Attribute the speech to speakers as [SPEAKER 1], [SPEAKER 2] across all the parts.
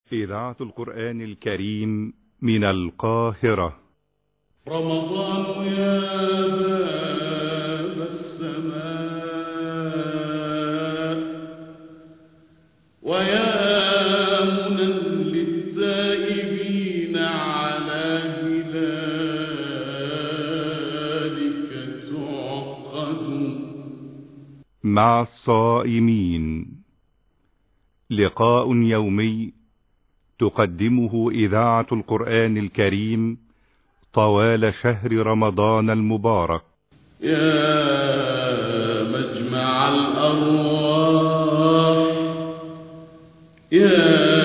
[SPEAKER 1] إذاعة القرآن الكريم من القاهرة
[SPEAKER 2] رمضان يا باب السماء ويا منى للتائبين على هلالك تعقد
[SPEAKER 1] مع الصائمين لقاء يومي تقدمه إذاعة القرآن الكريم طوال شهر رمضان المبارك
[SPEAKER 2] يا مجمع الأرواح يا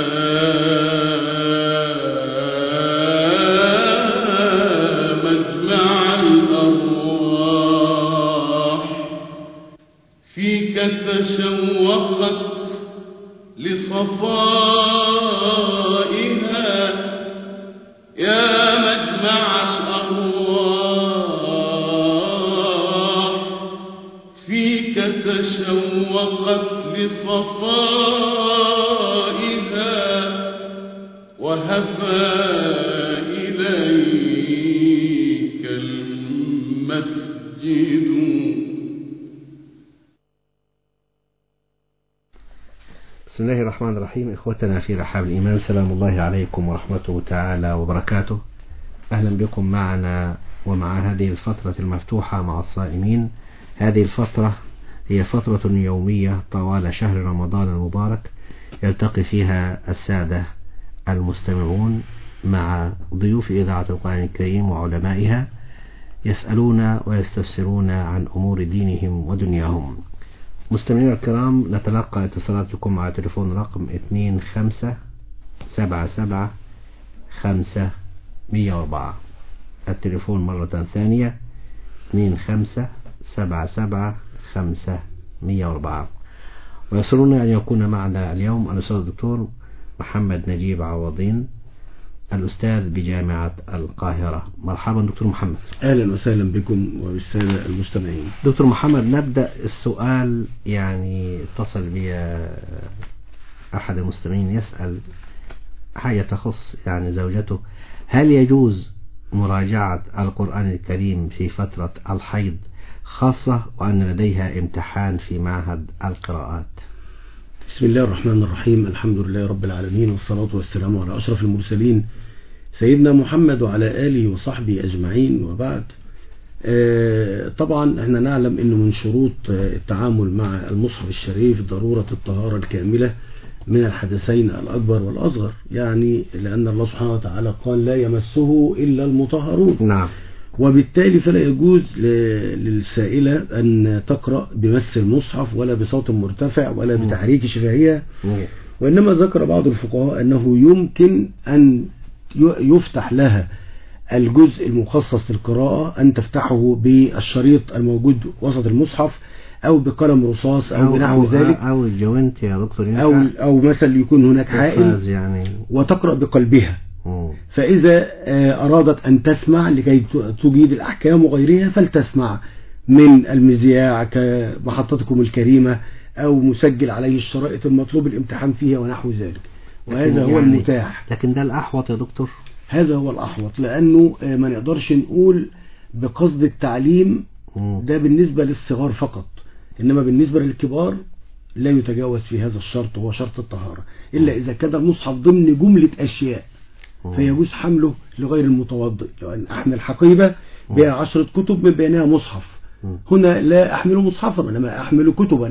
[SPEAKER 2] مجمع الأرواح فيك تشوقت لصفائها يا مجمع الأرواح فيك تشوقت لصفائها وهفى إليك المسجد
[SPEAKER 3] بسم الله الرحمن الرحيم إخوتنا في رحاب الإيمان سلام الله عليكم ورحمته تعالى وبركاته أهلا بكم معنا ومع هذه الفترة المفتوحة مع الصائمين هذه الفترة هي فترة يومية طوال شهر رمضان المبارك يلتقي فيها السادة المستمعون مع ضيوف إذاعة القرآن الكريم وعلمائها يسألون ويستفسرون عن أمور دينهم ودنياهم مستمعينا الكرام نتلقى اتصالاتكم على تليفون رقم 2577 504 التليفون مرة ثانية 2577 504 ويسرنا أن يكون معنا اليوم الأستاذ الدكتور محمد نجيب عوضين الأستاذ بجامعة القاهرة مرحبا دكتور محمد
[SPEAKER 4] اهلا وسهلا بكم وبالساده المستمعين
[SPEAKER 3] دكتور محمد نبدأ السؤال يعني اتصل بي أحد المستمعين يسأل حاجة تخص يعني زوجته هل يجوز مراجعة القرآن الكريم في فترة الحيض خاصة وأن لديها امتحان في معهد القراءات
[SPEAKER 4] بسم الله الرحمن الرحيم الحمد لله رب العالمين والصلاة والسلام على أشرف المرسلين سيدنا محمد وعلى آله وصحبه أجمعين وبعد آه، طبعا احنا نعلم انه من شروط آه، التعامل مع المصحف الشريف ضرورة الطهارة الكاملة من الحدثين الأكبر والأصغر يعني لأن الله سبحانه وتعالى قال لا يمسه إلا المطهرون
[SPEAKER 3] نعم
[SPEAKER 4] وبالتالي فلا يجوز ل- للسائلة أن تقرأ بمس المصحف ولا بصوت مرتفع ولا بتحريك شفاهية وإنما ذكر بعض الفقهاء أنه يمكن أن ي- يفتح لها الجزء المخصص للقراءة أن تفتحه بالشريط الموجود وسط المصحف أو بقلم رصاص أو, بنحو ذلك
[SPEAKER 3] أو الجوانت يا دكتور
[SPEAKER 4] أو,
[SPEAKER 3] ينفع
[SPEAKER 4] أو مثلا يكون هناك
[SPEAKER 3] إحراز
[SPEAKER 4] حائل
[SPEAKER 3] يعني
[SPEAKER 4] وتقرأ بقلبها
[SPEAKER 3] مم.
[SPEAKER 4] فإذا آه، أرادت أن تسمع لكي ت- تجيد الأحكام وغيرها فلتسمع من المذياع كمحطتكم الكريمة أو مسجل عليه الشرائط المطلوب الامتحان فيها ونحو ذلك
[SPEAKER 3] لكن
[SPEAKER 4] وهذا هو
[SPEAKER 3] يعني-
[SPEAKER 4] المتاح
[SPEAKER 3] لكن ده الأحوط يا دكتور
[SPEAKER 4] هذا هو الأحوط لأنه آه، ما نقدرش نقول بقصد التعليم
[SPEAKER 3] مم.
[SPEAKER 4] ده بالنسبة للصغار فقط إنما بالنسبة للكبار لا يتجاوز في هذا الشرط وهو شرط الطهارة إلا إذا كان المصحف ضمن جملة أشياء
[SPEAKER 3] مم.
[SPEAKER 4] فيجوز حمله لغير المتوضئ لو أن أحمل حقيبة بها عشرة كتب من بينها مصحف
[SPEAKER 3] مم.
[SPEAKER 4] هنا لا أحمل مصحفا إنما أحمل كتبا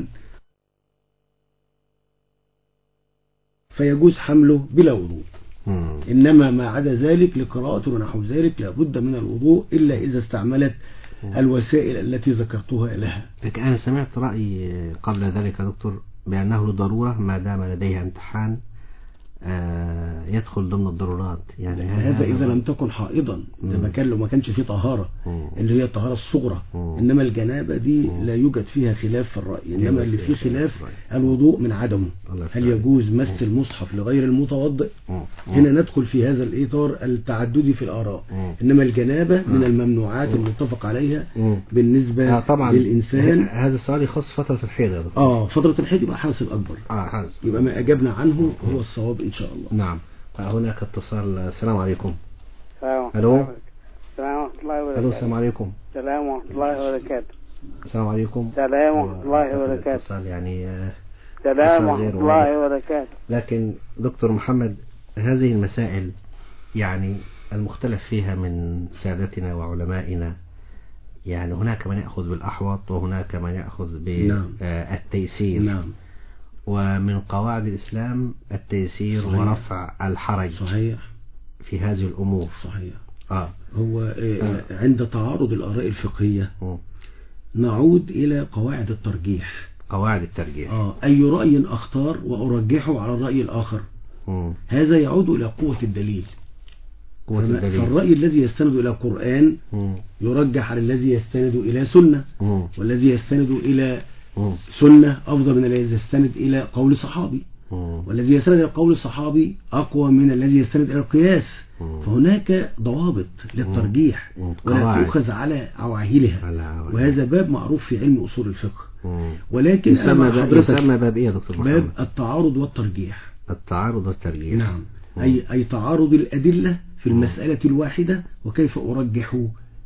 [SPEAKER 4] فيجوز حمله بلا وضوء
[SPEAKER 3] مم.
[SPEAKER 4] إنما ما عدا ذلك لقراءة ونحو ذلك لابد من الوضوء إلا إذا استعملت الوسائل التي ذكرتها لها
[SPEAKER 3] لكن أنا سمعت رأي قبل ذلك يا دكتور بأنه ضرورة ما دام لديها امتحان آه، يدخل ضمن الضرورات يعني
[SPEAKER 4] هذا إذا لم تكن حائضا إذا ما كان لو ما كانش فيه طهارة
[SPEAKER 3] مم.
[SPEAKER 4] اللي هي الطهارة الصغرى
[SPEAKER 3] مم.
[SPEAKER 4] إنما الجنابة دي
[SPEAKER 3] مم.
[SPEAKER 4] لا يوجد فيها خلاف في الرأي إنما
[SPEAKER 3] يوجد
[SPEAKER 4] اللي
[SPEAKER 3] فيها
[SPEAKER 4] فيه
[SPEAKER 3] خلاف
[SPEAKER 4] خلاف
[SPEAKER 3] في الرأي.
[SPEAKER 4] الوضوء من عدمه
[SPEAKER 3] الله يفتح
[SPEAKER 4] هل
[SPEAKER 3] عليك.
[SPEAKER 4] يجوز مس المصحف لغير المتوضئ
[SPEAKER 3] مم.
[SPEAKER 4] هنا ندخل في هذا الإطار التعددي في الآراء
[SPEAKER 3] مم.
[SPEAKER 4] إنما الجنابة من
[SPEAKER 3] مم.
[SPEAKER 4] الممنوعات المتفق عليها
[SPEAKER 3] مم.
[SPEAKER 4] بالنسبة
[SPEAKER 3] آه طبعا
[SPEAKER 4] للإنسان
[SPEAKER 3] هذا السؤال يخص فترة الحيض يا دكتور
[SPEAKER 4] آه فترة الحيض يبقى حاصل أكبر
[SPEAKER 3] اه حاضر
[SPEAKER 4] يبقى ما أجبنا عنه هو الصواب إن شاء الله
[SPEAKER 3] نعم هناك اتصال السلام عليكم
[SPEAKER 5] السلام
[SPEAKER 3] ألو.
[SPEAKER 5] السلام ورحمة الله
[SPEAKER 3] الو
[SPEAKER 5] وبركاته
[SPEAKER 3] السلام عليكم
[SPEAKER 5] السلام ورحمة الله وبركاته
[SPEAKER 3] السلام عليكم
[SPEAKER 5] السلام ورحمة الله
[SPEAKER 3] أعتقد
[SPEAKER 5] وبركاته
[SPEAKER 3] الاتصال يعني آه،
[SPEAKER 5] السلام
[SPEAKER 3] غير
[SPEAKER 5] ورحمة الله وبركاته
[SPEAKER 3] لكن دكتور محمد هذه المسائل يعني المختلف فيها من سادتنا وعلمائنا يعني هناك من يأخذ بالأحوط وهناك من يأخذ
[SPEAKER 4] نعم.
[SPEAKER 3] بالتيسير
[SPEAKER 4] نعم
[SPEAKER 3] ومن قواعد الإسلام التيسير
[SPEAKER 4] صحيح.
[SPEAKER 3] ورفع الحرج
[SPEAKER 4] صحيح
[SPEAKER 3] في هذه الأمور
[SPEAKER 4] صحيح
[SPEAKER 3] آه.
[SPEAKER 4] هو آه، عند تعارض الآراء الفقهية
[SPEAKER 3] مم.
[SPEAKER 4] نعود إلى قواعد الترجيح
[SPEAKER 3] قواعد الترجيح
[SPEAKER 4] آه أي رأي أختار وأرجحه على الرأي الآخر
[SPEAKER 3] مم.
[SPEAKER 4] هذا يعود إلى قوة الدليل
[SPEAKER 3] قوة
[SPEAKER 4] فما-
[SPEAKER 3] الدليل
[SPEAKER 4] فالرأي الذي يستند إلى قرآن
[SPEAKER 3] مم.
[SPEAKER 4] يرجح على الذي يستند إلى سنة
[SPEAKER 3] مم.
[SPEAKER 4] والذي يستند إلى
[SPEAKER 3] مم.
[SPEAKER 4] سنة أفضل من الذي يستند إلى قول صحابي
[SPEAKER 3] مم.
[SPEAKER 4] والذي يستند إلى قول الصحابي أقوى من الذي يستند إلى القياس
[SPEAKER 3] مم.
[SPEAKER 4] فهناك ضوابط للترجيح
[SPEAKER 3] مم.
[SPEAKER 4] ولا
[SPEAKER 3] قواعد.
[SPEAKER 4] تؤخذ على عواهلها
[SPEAKER 3] على عواهلها.
[SPEAKER 4] وهذا باب معروف في علم أصول الفقه
[SPEAKER 3] مم.
[SPEAKER 4] ولكن أنا
[SPEAKER 3] يسمى
[SPEAKER 4] مع
[SPEAKER 3] باب,
[SPEAKER 4] حضرتك
[SPEAKER 3] يسمى باب إيه يا دكتور محمد
[SPEAKER 4] باب التعارض والترجيح
[SPEAKER 3] التعارض والترجيح
[SPEAKER 4] نعم
[SPEAKER 3] مم.
[SPEAKER 4] أي, أي تعارض الأدلة في المسألة الواحدة وكيف أرجح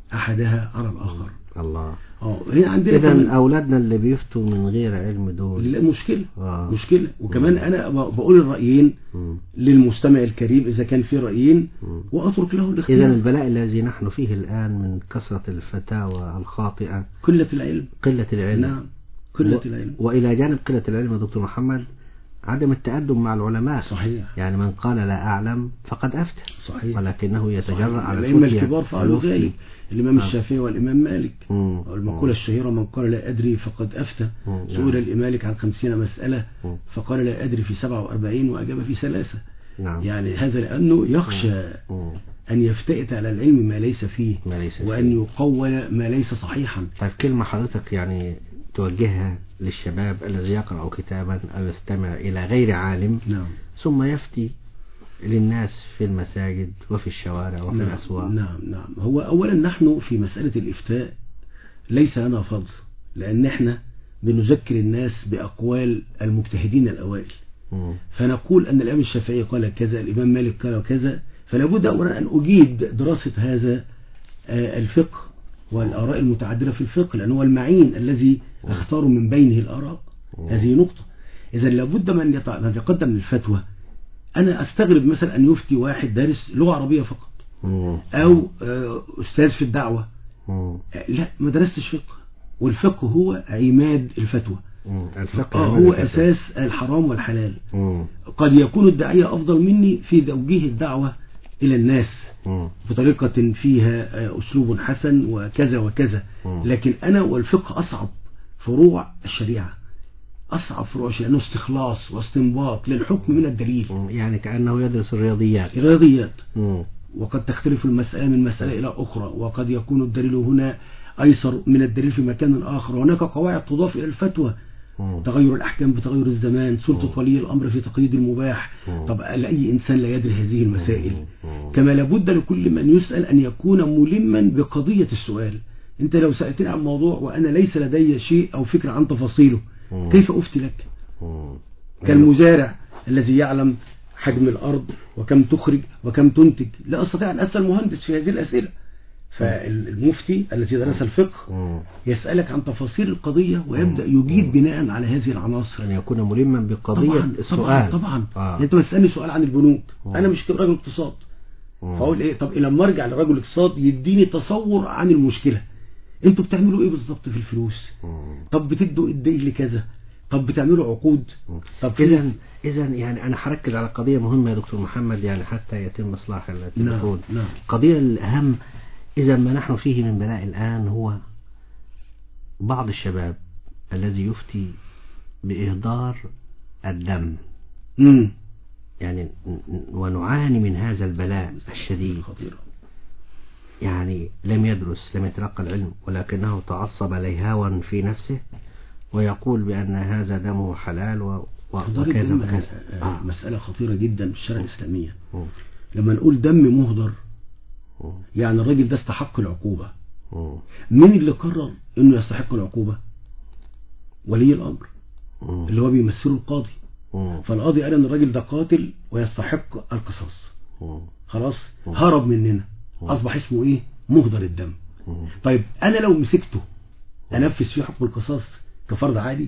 [SPEAKER 4] أحدها على الآخر
[SPEAKER 3] الله
[SPEAKER 4] اه هنا عندنا
[SPEAKER 3] إذا
[SPEAKER 4] كمان-
[SPEAKER 3] أولادنا اللي بيفتوا من غير علم دول
[SPEAKER 4] لا مشكلة
[SPEAKER 3] آه.
[SPEAKER 4] مشكلة وكمان أنا ب- بقول الرأيين
[SPEAKER 3] مم.
[SPEAKER 4] للمستمع الكريم إذا كان في رأيين
[SPEAKER 3] مم.
[SPEAKER 4] وأترك له
[SPEAKER 3] إذا
[SPEAKER 4] الاختيار
[SPEAKER 3] البلاء الذي نحن فيه الآن من كثرة الفتاوى الخاطئة
[SPEAKER 4] قلة العلم
[SPEAKER 3] قلة العلم
[SPEAKER 4] نعم قلة
[SPEAKER 3] و-
[SPEAKER 4] العلم
[SPEAKER 3] وإلى جانب قلة العلم يا دكتور محمد عدم التأدب مع العلماء
[SPEAKER 4] صحيح
[SPEAKER 3] يعني من قال لا أعلم فقد أفتى
[SPEAKER 4] صحيح
[SPEAKER 3] ولكنه يتجرأ على
[SPEAKER 4] الأئمة
[SPEAKER 3] الفتية
[SPEAKER 4] الكبار فعلوا
[SPEAKER 3] ويفتي.
[SPEAKER 4] ذلك الإمام
[SPEAKER 3] آه.
[SPEAKER 4] الشافعي والإمام مالك
[SPEAKER 3] مم.
[SPEAKER 4] المقولة الشهيرة من قال لا أدري فقد أفتى
[SPEAKER 3] مم.
[SPEAKER 4] سئل
[SPEAKER 3] نعم.
[SPEAKER 4] الإمالك عن خمسين مسألة
[SPEAKER 3] مم.
[SPEAKER 4] فقال لا أدري في سبعة وأربعين وأجاب في ثلاثة
[SPEAKER 3] نعم
[SPEAKER 4] يعني هذا لأنه يخشى
[SPEAKER 3] مم.
[SPEAKER 4] أن يفتئت على العلم ما ليس فيه
[SPEAKER 3] ما ليس فيه.
[SPEAKER 4] وأن يقول ما ليس صحيحا
[SPEAKER 3] طيب كلمة حضرتك يعني توجهها للشباب الذي يقرأ كتابا أو يستمع إلى غير عالم
[SPEAKER 4] نعم
[SPEAKER 3] ثم يفتي للناس في المساجد وفي الشوارع وفي
[SPEAKER 4] نعم
[SPEAKER 3] الأسواق
[SPEAKER 4] نعم نعم هو أولا نحن في مسألة الإفتاء ليس لنا فضل لأن احنا بنذكر الناس بأقوال المجتهدين الأوائل
[SPEAKER 3] مم.
[SPEAKER 4] فنقول أن الإمام الشافعي قال كذا الإمام مالك قال كذا فلا بد أولا أن أجيد دراسة هذا آه، الفقه والآراء المتعددة في الفقه لأنه هو المعين الذي أختار من بينه الآراء هذه نقطة إذا لابد من يتع- من يتقدم للفتوى أنا أستغرب مثلا أن يفتي واحد دارس لغة عربية فقط
[SPEAKER 3] مم.
[SPEAKER 4] أو آه، أستاذ في الدعوة
[SPEAKER 3] مم.
[SPEAKER 4] آه، لا ما درستش فقه والفقه هو عماد الفتوى
[SPEAKER 3] مم. الفقه
[SPEAKER 4] آه،
[SPEAKER 3] عماد
[SPEAKER 4] هو
[SPEAKER 3] الفتوى.
[SPEAKER 4] أساس الحرام والحلال
[SPEAKER 3] مم.
[SPEAKER 4] قد يكون الداعية أفضل مني في توجيه الدعوة إلى الناس
[SPEAKER 3] مم.
[SPEAKER 4] بطريقة فيها آه، أسلوب حسن وكذا وكذا
[SPEAKER 3] مم.
[SPEAKER 4] لكن أنا والفقه أصعب فروع الشريعة أصعب فروع الشريعة لأنه استخلاص واستنباط للحكم من الدليل
[SPEAKER 3] مم. يعني كأنه يدرس الرياضيات
[SPEAKER 4] الرياضيات
[SPEAKER 3] مم.
[SPEAKER 4] وقد تختلف المسألة من مسألة إلى أخرى وقد يكون الدليل هنا أيسر من الدليل في مكان آخر وهناك قواعد تضاف إلى الفتوى
[SPEAKER 3] مم.
[SPEAKER 4] تغير الأحكام بتغير الزمان سلطة ولي الأمر في تقييد المباح
[SPEAKER 3] مم.
[SPEAKER 4] طب لأي إنسان لا يدري هذه المسائل
[SPEAKER 3] مم.
[SPEAKER 4] كما لابد لكل من يسأل أن يكون ملما بقضية السؤال أنت لو سألتني عن موضوع وأنا ليس لدي شيء أو فكرة عن تفاصيله
[SPEAKER 3] مم.
[SPEAKER 4] كيف أفتي لك
[SPEAKER 3] مم.
[SPEAKER 4] كالمزارع الذي يعلم حجم الأرض وكم تخرج وكم تنتج لا أستطيع أن أسأل مهندس في هذه الأسئلة فالمفتي الذي درس الفقه
[SPEAKER 3] مم.
[SPEAKER 4] يسألك عن تفاصيل القضية ويبدأ يجيب بناء على هذه العناصر
[SPEAKER 3] أن يكون ملما بقضية
[SPEAKER 4] طبعا
[SPEAKER 3] السؤال
[SPEAKER 4] طبعا, طبعا.
[SPEAKER 3] آه.
[SPEAKER 4] يعني انت ما تسالني سؤال عن البنوك
[SPEAKER 3] مم.
[SPEAKER 4] انا مش راجل اقتصاد
[SPEAKER 3] مم.
[SPEAKER 4] فاقول ايه طب لما ارجع لرجل اقتصاد يديني تصور عن المشكله انتوا بتعملوا ايه بالظبط في الفلوس
[SPEAKER 3] مم.
[SPEAKER 4] طب بتدوا الدين لكذا طب بتعملوا عقود طب في-
[SPEAKER 3] إذا إذا يعني أنا هركز على قضية مهمة يا دكتور محمد يعني حتى يتم إصلاح التليفون
[SPEAKER 4] نعم.
[SPEAKER 3] القضية الأهم إذا ما نحن فيه من بلاء الآن هو بعض الشباب الذي يفتي بإهدار الدم
[SPEAKER 4] مم.
[SPEAKER 3] يعني ن- ن- ونعاني من هذا البلاء الشديد
[SPEAKER 4] خطيرة
[SPEAKER 3] يعني لم يدرس لم يتلقى العلم ولكنه تعصب لهوا في نفسه ويقول بأن هذا دمه حلال و... و-
[SPEAKER 4] حضرتك
[SPEAKER 3] وكذا
[SPEAKER 4] دم-
[SPEAKER 3] وكذا
[SPEAKER 4] آه،
[SPEAKER 3] آه.
[SPEAKER 4] مسألة خطيرة جدا في الشريعة الإسلامية
[SPEAKER 3] مم.
[SPEAKER 4] لما نقول دم مهدر
[SPEAKER 3] مم.
[SPEAKER 4] يعني الراجل ده استحق العقوبة
[SPEAKER 3] مم.
[SPEAKER 4] مين اللي قرر انه يستحق العقوبة ولي الامر
[SPEAKER 3] مم.
[SPEAKER 4] اللي هو بيمثله القاضي
[SPEAKER 3] مم.
[SPEAKER 4] فالقاضي قال ان الراجل ده قاتل ويستحق القصاص
[SPEAKER 3] مم.
[SPEAKER 4] خلاص
[SPEAKER 3] مم.
[SPEAKER 4] هرب مننا
[SPEAKER 3] مم.
[SPEAKER 4] اصبح اسمه ايه مهدر الدم
[SPEAKER 3] مم.
[SPEAKER 4] طيب انا لو مسكته انفذ فيه حكم القصاص كفرد عادي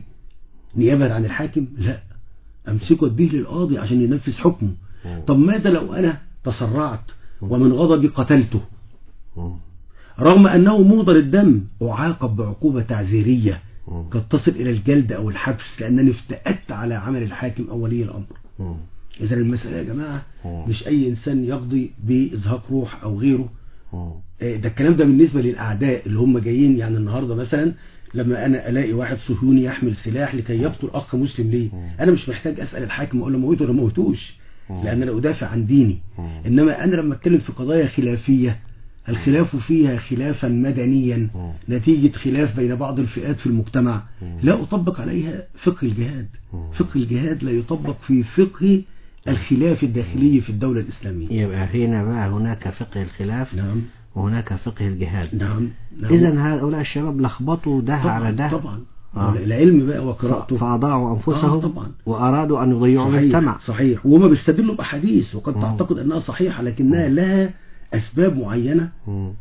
[SPEAKER 4] نيابه عن الحاكم لا امسكه اديه للقاضي عشان ينفذ حكمه
[SPEAKER 3] مم.
[SPEAKER 4] طب ماذا لو انا تسرعت ومن غضبي قتلته
[SPEAKER 3] مم.
[SPEAKER 4] رغم أنه مهدر الدم أعاقب بعقوبة تعزيرية
[SPEAKER 3] مم.
[SPEAKER 4] قد تصل إلى الجلد أو الحبس لأنني افتأت على عمل الحاكم أو ولي الأمر
[SPEAKER 3] مم.
[SPEAKER 4] إذا المسألة يا جماعة
[SPEAKER 3] مم.
[SPEAKER 4] مش أي إنسان يقضي بإزهاق روح أو غيره
[SPEAKER 3] مم.
[SPEAKER 4] آه، ده الكلام ده بالنسبة للأعداء اللي هم جايين يعني النهاردة مثلا لما أنا ألاقي واحد صهيوني يحمل سلاح لكي يقتل أخ مسلم ليه
[SPEAKER 3] مم.
[SPEAKER 4] أنا مش محتاج أسأل الحاكم أقول له موته ولا موتوش
[SPEAKER 3] مم.
[SPEAKER 4] لأن أنا أدافع عن ديني
[SPEAKER 3] مم.
[SPEAKER 4] إنما أنا لما أتكلم في قضايا خلافية الخلاف فيها خلافا مدنيا
[SPEAKER 3] مم.
[SPEAKER 4] نتيجة خلاف بين بعض الفئات في المجتمع
[SPEAKER 3] مم.
[SPEAKER 4] لا أطبق عليها فقه الجهاد
[SPEAKER 3] مم.
[SPEAKER 4] فقه الجهاد لا يطبق في فقه الخلاف الداخلي في الدولة الإسلامية
[SPEAKER 3] يبقى هنا بقى هناك فقه الخلاف
[SPEAKER 4] نعم
[SPEAKER 3] وهناك فقه الجهاد
[SPEAKER 4] نعم نعم
[SPEAKER 3] إذا هؤلاء الشباب لخبطوا ده
[SPEAKER 4] طبعا
[SPEAKER 3] على ده
[SPEAKER 4] طبعا
[SPEAKER 3] آه.
[SPEAKER 4] العلم بقى وقراءته
[SPEAKER 3] فأضاعوا أنفسهم
[SPEAKER 4] آه، طبعا.
[SPEAKER 3] وأرادوا أن يضيعوا المجتمع
[SPEAKER 4] صحيح صحيح وهما بيستدلوا بأحاديث وقد
[SPEAKER 3] مم.
[SPEAKER 4] تعتقد أنها صحيحة لكنها لها أسباب معينة
[SPEAKER 3] مم.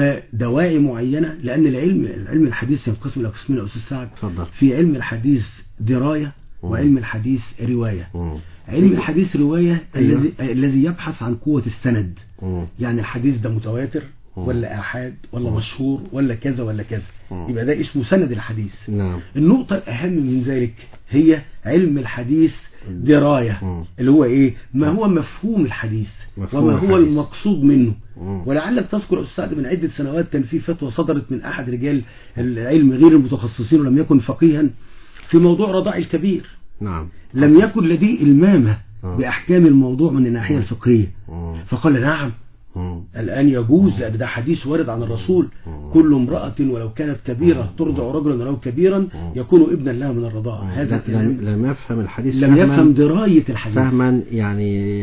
[SPEAKER 4] ودواعي معينة لأن العلم العلم الحديث ينقسم إلى قسمين يا أستاذ سعد
[SPEAKER 3] اتفضل
[SPEAKER 4] في علم الحديث دراية
[SPEAKER 3] مم.
[SPEAKER 4] وعلم الحديث رواية
[SPEAKER 3] مم.
[SPEAKER 4] علم الحديث رواية
[SPEAKER 3] أيوة.
[SPEAKER 4] الذي الذي يبحث عن قوة السند
[SPEAKER 3] مم.
[SPEAKER 4] يعني الحديث ده متواتر
[SPEAKER 3] مم.
[SPEAKER 4] ولا آحاد ولا
[SPEAKER 3] مم.
[SPEAKER 4] مشهور ولا كذا ولا كذا
[SPEAKER 3] مم.
[SPEAKER 4] يبقى ده اسمه سند الحديث
[SPEAKER 3] نعم
[SPEAKER 4] النقطة الأهم من ذلك هي علم الحديث دراية
[SPEAKER 3] مم.
[SPEAKER 4] اللي هو إيه ما هو مفهوم الحديث
[SPEAKER 3] مفهوم
[SPEAKER 4] وما هو
[SPEAKER 3] الحديث.
[SPEAKER 4] المقصود منه
[SPEAKER 3] مم.
[SPEAKER 4] ولعلك تذكر يا أستاذ سعد من عدة سنوات كان في فتوى صدرت من أحد رجال العلم غير المتخصصين ولم يكن فقيها في موضوع رضاع الكبير
[SPEAKER 3] نعم
[SPEAKER 4] لم يكن لديه المامة
[SPEAKER 3] آه.
[SPEAKER 4] بأحكام الموضوع من الناحية الفقهية
[SPEAKER 3] مم.
[SPEAKER 4] فقال نعم
[SPEAKER 3] مم.
[SPEAKER 4] الآن يجوز لأن ده حديث وارد عن الرسول
[SPEAKER 3] مم.
[SPEAKER 4] كل امرأة ولو كانت كبيرة ترضع رجلا ولو كبيرا يكون ابنا لها من الرضاعة هذا
[SPEAKER 3] لا-
[SPEAKER 4] الكلام
[SPEAKER 3] لم لم يفهم الحديث
[SPEAKER 4] لم
[SPEAKER 3] فهما-
[SPEAKER 4] يفهم دراية الحديث
[SPEAKER 3] فهما يعني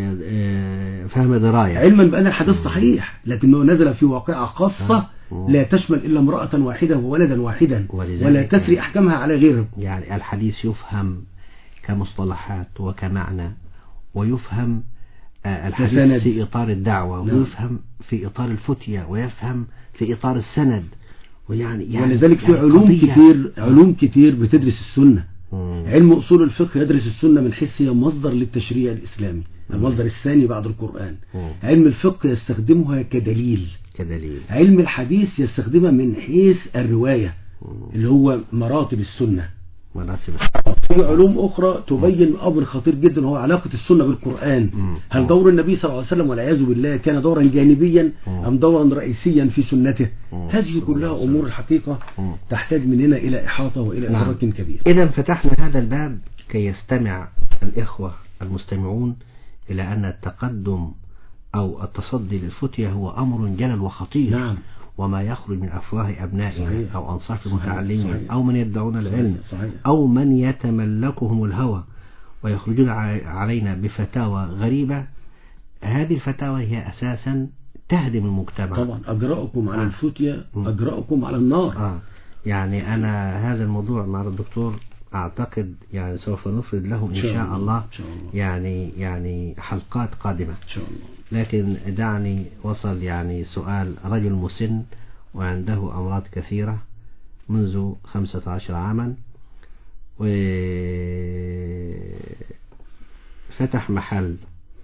[SPEAKER 3] آه، فهم دراية
[SPEAKER 4] علما بأن الحديث صحيح لكنه نزل في واقعة خاصة
[SPEAKER 3] آه.
[SPEAKER 4] لا تشمل إلا امرأة واحدة وولدا واحدا
[SPEAKER 3] ولذلك-
[SPEAKER 4] ولا تسري أحكامها على غيرهم
[SPEAKER 3] يعني الحديث يفهم كمصطلحات وكمعنى ويفهم آه،
[SPEAKER 4] كسند.
[SPEAKER 3] الحديث في إطار الدعوة
[SPEAKER 4] نعم.
[SPEAKER 3] ويفهم في إطار الفتية ويفهم في إطار السند ويعني يعني
[SPEAKER 4] ولذلك في
[SPEAKER 3] يعني
[SPEAKER 4] علوم
[SPEAKER 3] قضية.
[SPEAKER 4] كتير علوم كتير بتدرس السنة
[SPEAKER 3] مم.
[SPEAKER 4] علم أصول الفقه يدرس السنة من حيث هي مصدر للتشريع الإسلامي المصدر الثاني بعد القرآن
[SPEAKER 3] مم.
[SPEAKER 4] علم الفقه يستخدمها كدليل
[SPEAKER 3] كدليل
[SPEAKER 4] علم الحديث يستخدمها من حيث الرواية اللي هو مراتب السنة
[SPEAKER 3] مراتب
[SPEAKER 4] في علوم أخرى تبين أمر خطير جدا وهو علاقة السنة بالقرآن
[SPEAKER 3] مم.
[SPEAKER 4] هل دور النبي صلى الله عليه وسلم والعياذ بالله كان دورا جانبيا
[SPEAKER 3] مم.
[SPEAKER 4] أم دورا رئيسيا في سنته
[SPEAKER 3] مم.
[SPEAKER 4] هذه كلها أمور الحقيقة
[SPEAKER 3] مم.
[SPEAKER 4] تحتاج مننا إلى إحاطة وإلى
[SPEAKER 3] نعم.
[SPEAKER 4] إدراك كبير
[SPEAKER 3] إذا فتحنا هذا الباب كي يستمع الإخوة المستمعون إلى أن التقدم أو التصدي للفتية هو أمر جلل وخطير
[SPEAKER 4] نعم
[SPEAKER 3] وما يخرج من أفواه أبنائنا
[SPEAKER 4] صحيح.
[SPEAKER 3] أو أنصاف
[SPEAKER 4] صحيح.
[SPEAKER 3] المتعلمين
[SPEAKER 4] صحيح.
[SPEAKER 3] أو من يدعون العلم
[SPEAKER 4] صحيح.
[SPEAKER 3] أو من يتملكهم الهوى ويخرجون ع- علينا بفتاوى غريبة هذه الفتاوى هي أساسا تهدم المجتمع
[SPEAKER 4] طبعا أجرأكم على
[SPEAKER 3] آه.
[SPEAKER 4] الفتية
[SPEAKER 3] مم.
[SPEAKER 4] أجرأكم على النار
[SPEAKER 3] آه يعني أنا هذا الموضوع مع الدكتور أعتقد يعني سوف نفرد له إن شاء الله
[SPEAKER 4] إن شاء الله
[SPEAKER 3] يعني يعني حلقات قادمة
[SPEAKER 4] إن شاء الله
[SPEAKER 3] لكن دعني وصل يعني سؤال رجل مسن وعنده أمراض كثيرة منذ خمسة عشر عاما وفتح محل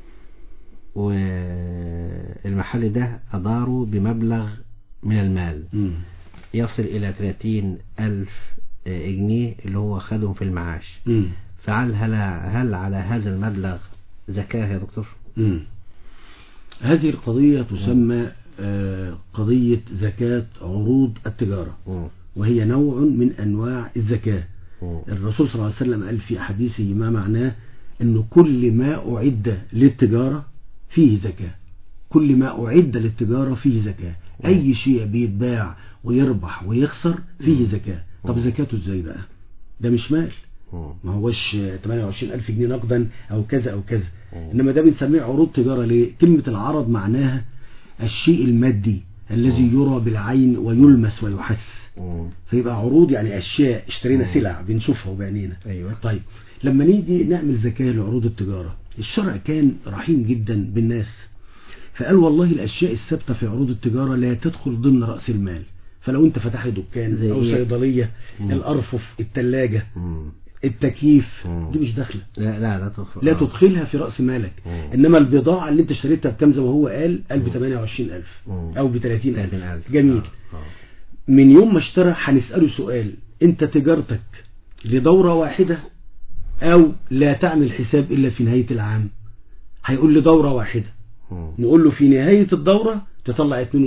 [SPEAKER 3] والمحل ده أداره بمبلغ من المال
[SPEAKER 4] مم.
[SPEAKER 3] يصل إلى 30 ألف جنيه اللي هو خدهم في المعاش
[SPEAKER 4] مم.
[SPEAKER 3] فهل هل, هل على هذا المبلغ زكاة يا دكتور؟
[SPEAKER 4] مم. هذه القضية تسمى آه، قضية زكاة عروض التجارة
[SPEAKER 3] مم.
[SPEAKER 4] وهي نوع من أنواع الزكاة
[SPEAKER 3] مم.
[SPEAKER 4] الرسول صلى الله عليه وسلم قال في حديثه ما معناه أن كل ما أعد للتجارة فيه زكاة كل ما أعد للتجارة فيه زكاة أي شيء بيتباع ويربح ويخسر فيه زكاة طب زكاته ازاي بقى ده مش مال ما هوش 28 ألف جنيه نقدا أو كذا أو كذا إنما ده بنسميه عروض تجارة ليه كلمة العرض معناها الشيء المادي الذي يرى بالعين ويلمس ويحس فيبقى عروض يعني أشياء اشترينا سلع بنشوفها وبعينينا
[SPEAKER 3] أيوة.
[SPEAKER 4] طيب لما نيجي نعمل زكاة لعروض التجارة الشرع كان رحيم جدا بالناس فقال والله الأشياء الثابتة في عروض التجارة لا تدخل ضمن رأس المال فلو انت فتحت دكان
[SPEAKER 3] زي
[SPEAKER 4] او
[SPEAKER 3] إيه؟
[SPEAKER 4] صيدلية الأرفف التلاجة التكييف دي مش داخله
[SPEAKER 3] لا لا لا تدخل
[SPEAKER 4] لا
[SPEAKER 3] آه.
[SPEAKER 4] تدخلها في رأس مالك
[SPEAKER 3] مم.
[SPEAKER 4] إنما البضاعة اللي أنت اشتريتها بكام زي ما هو قال قال ب 28000
[SPEAKER 3] مم.
[SPEAKER 4] أو ب 30000
[SPEAKER 3] 30,000.
[SPEAKER 4] جميل
[SPEAKER 3] آه. آه.
[SPEAKER 4] من يوم ما اشترى هنسأله سؤال أنت تجارتك لدورة واحدة أو لا تعمل حساب إلا في نهاية العام هيقول لي دورة واحدة
[SPEAKER 3] مم.
[SPEAKER 4] نقول له في نهاية الدورة تطلع 2.5%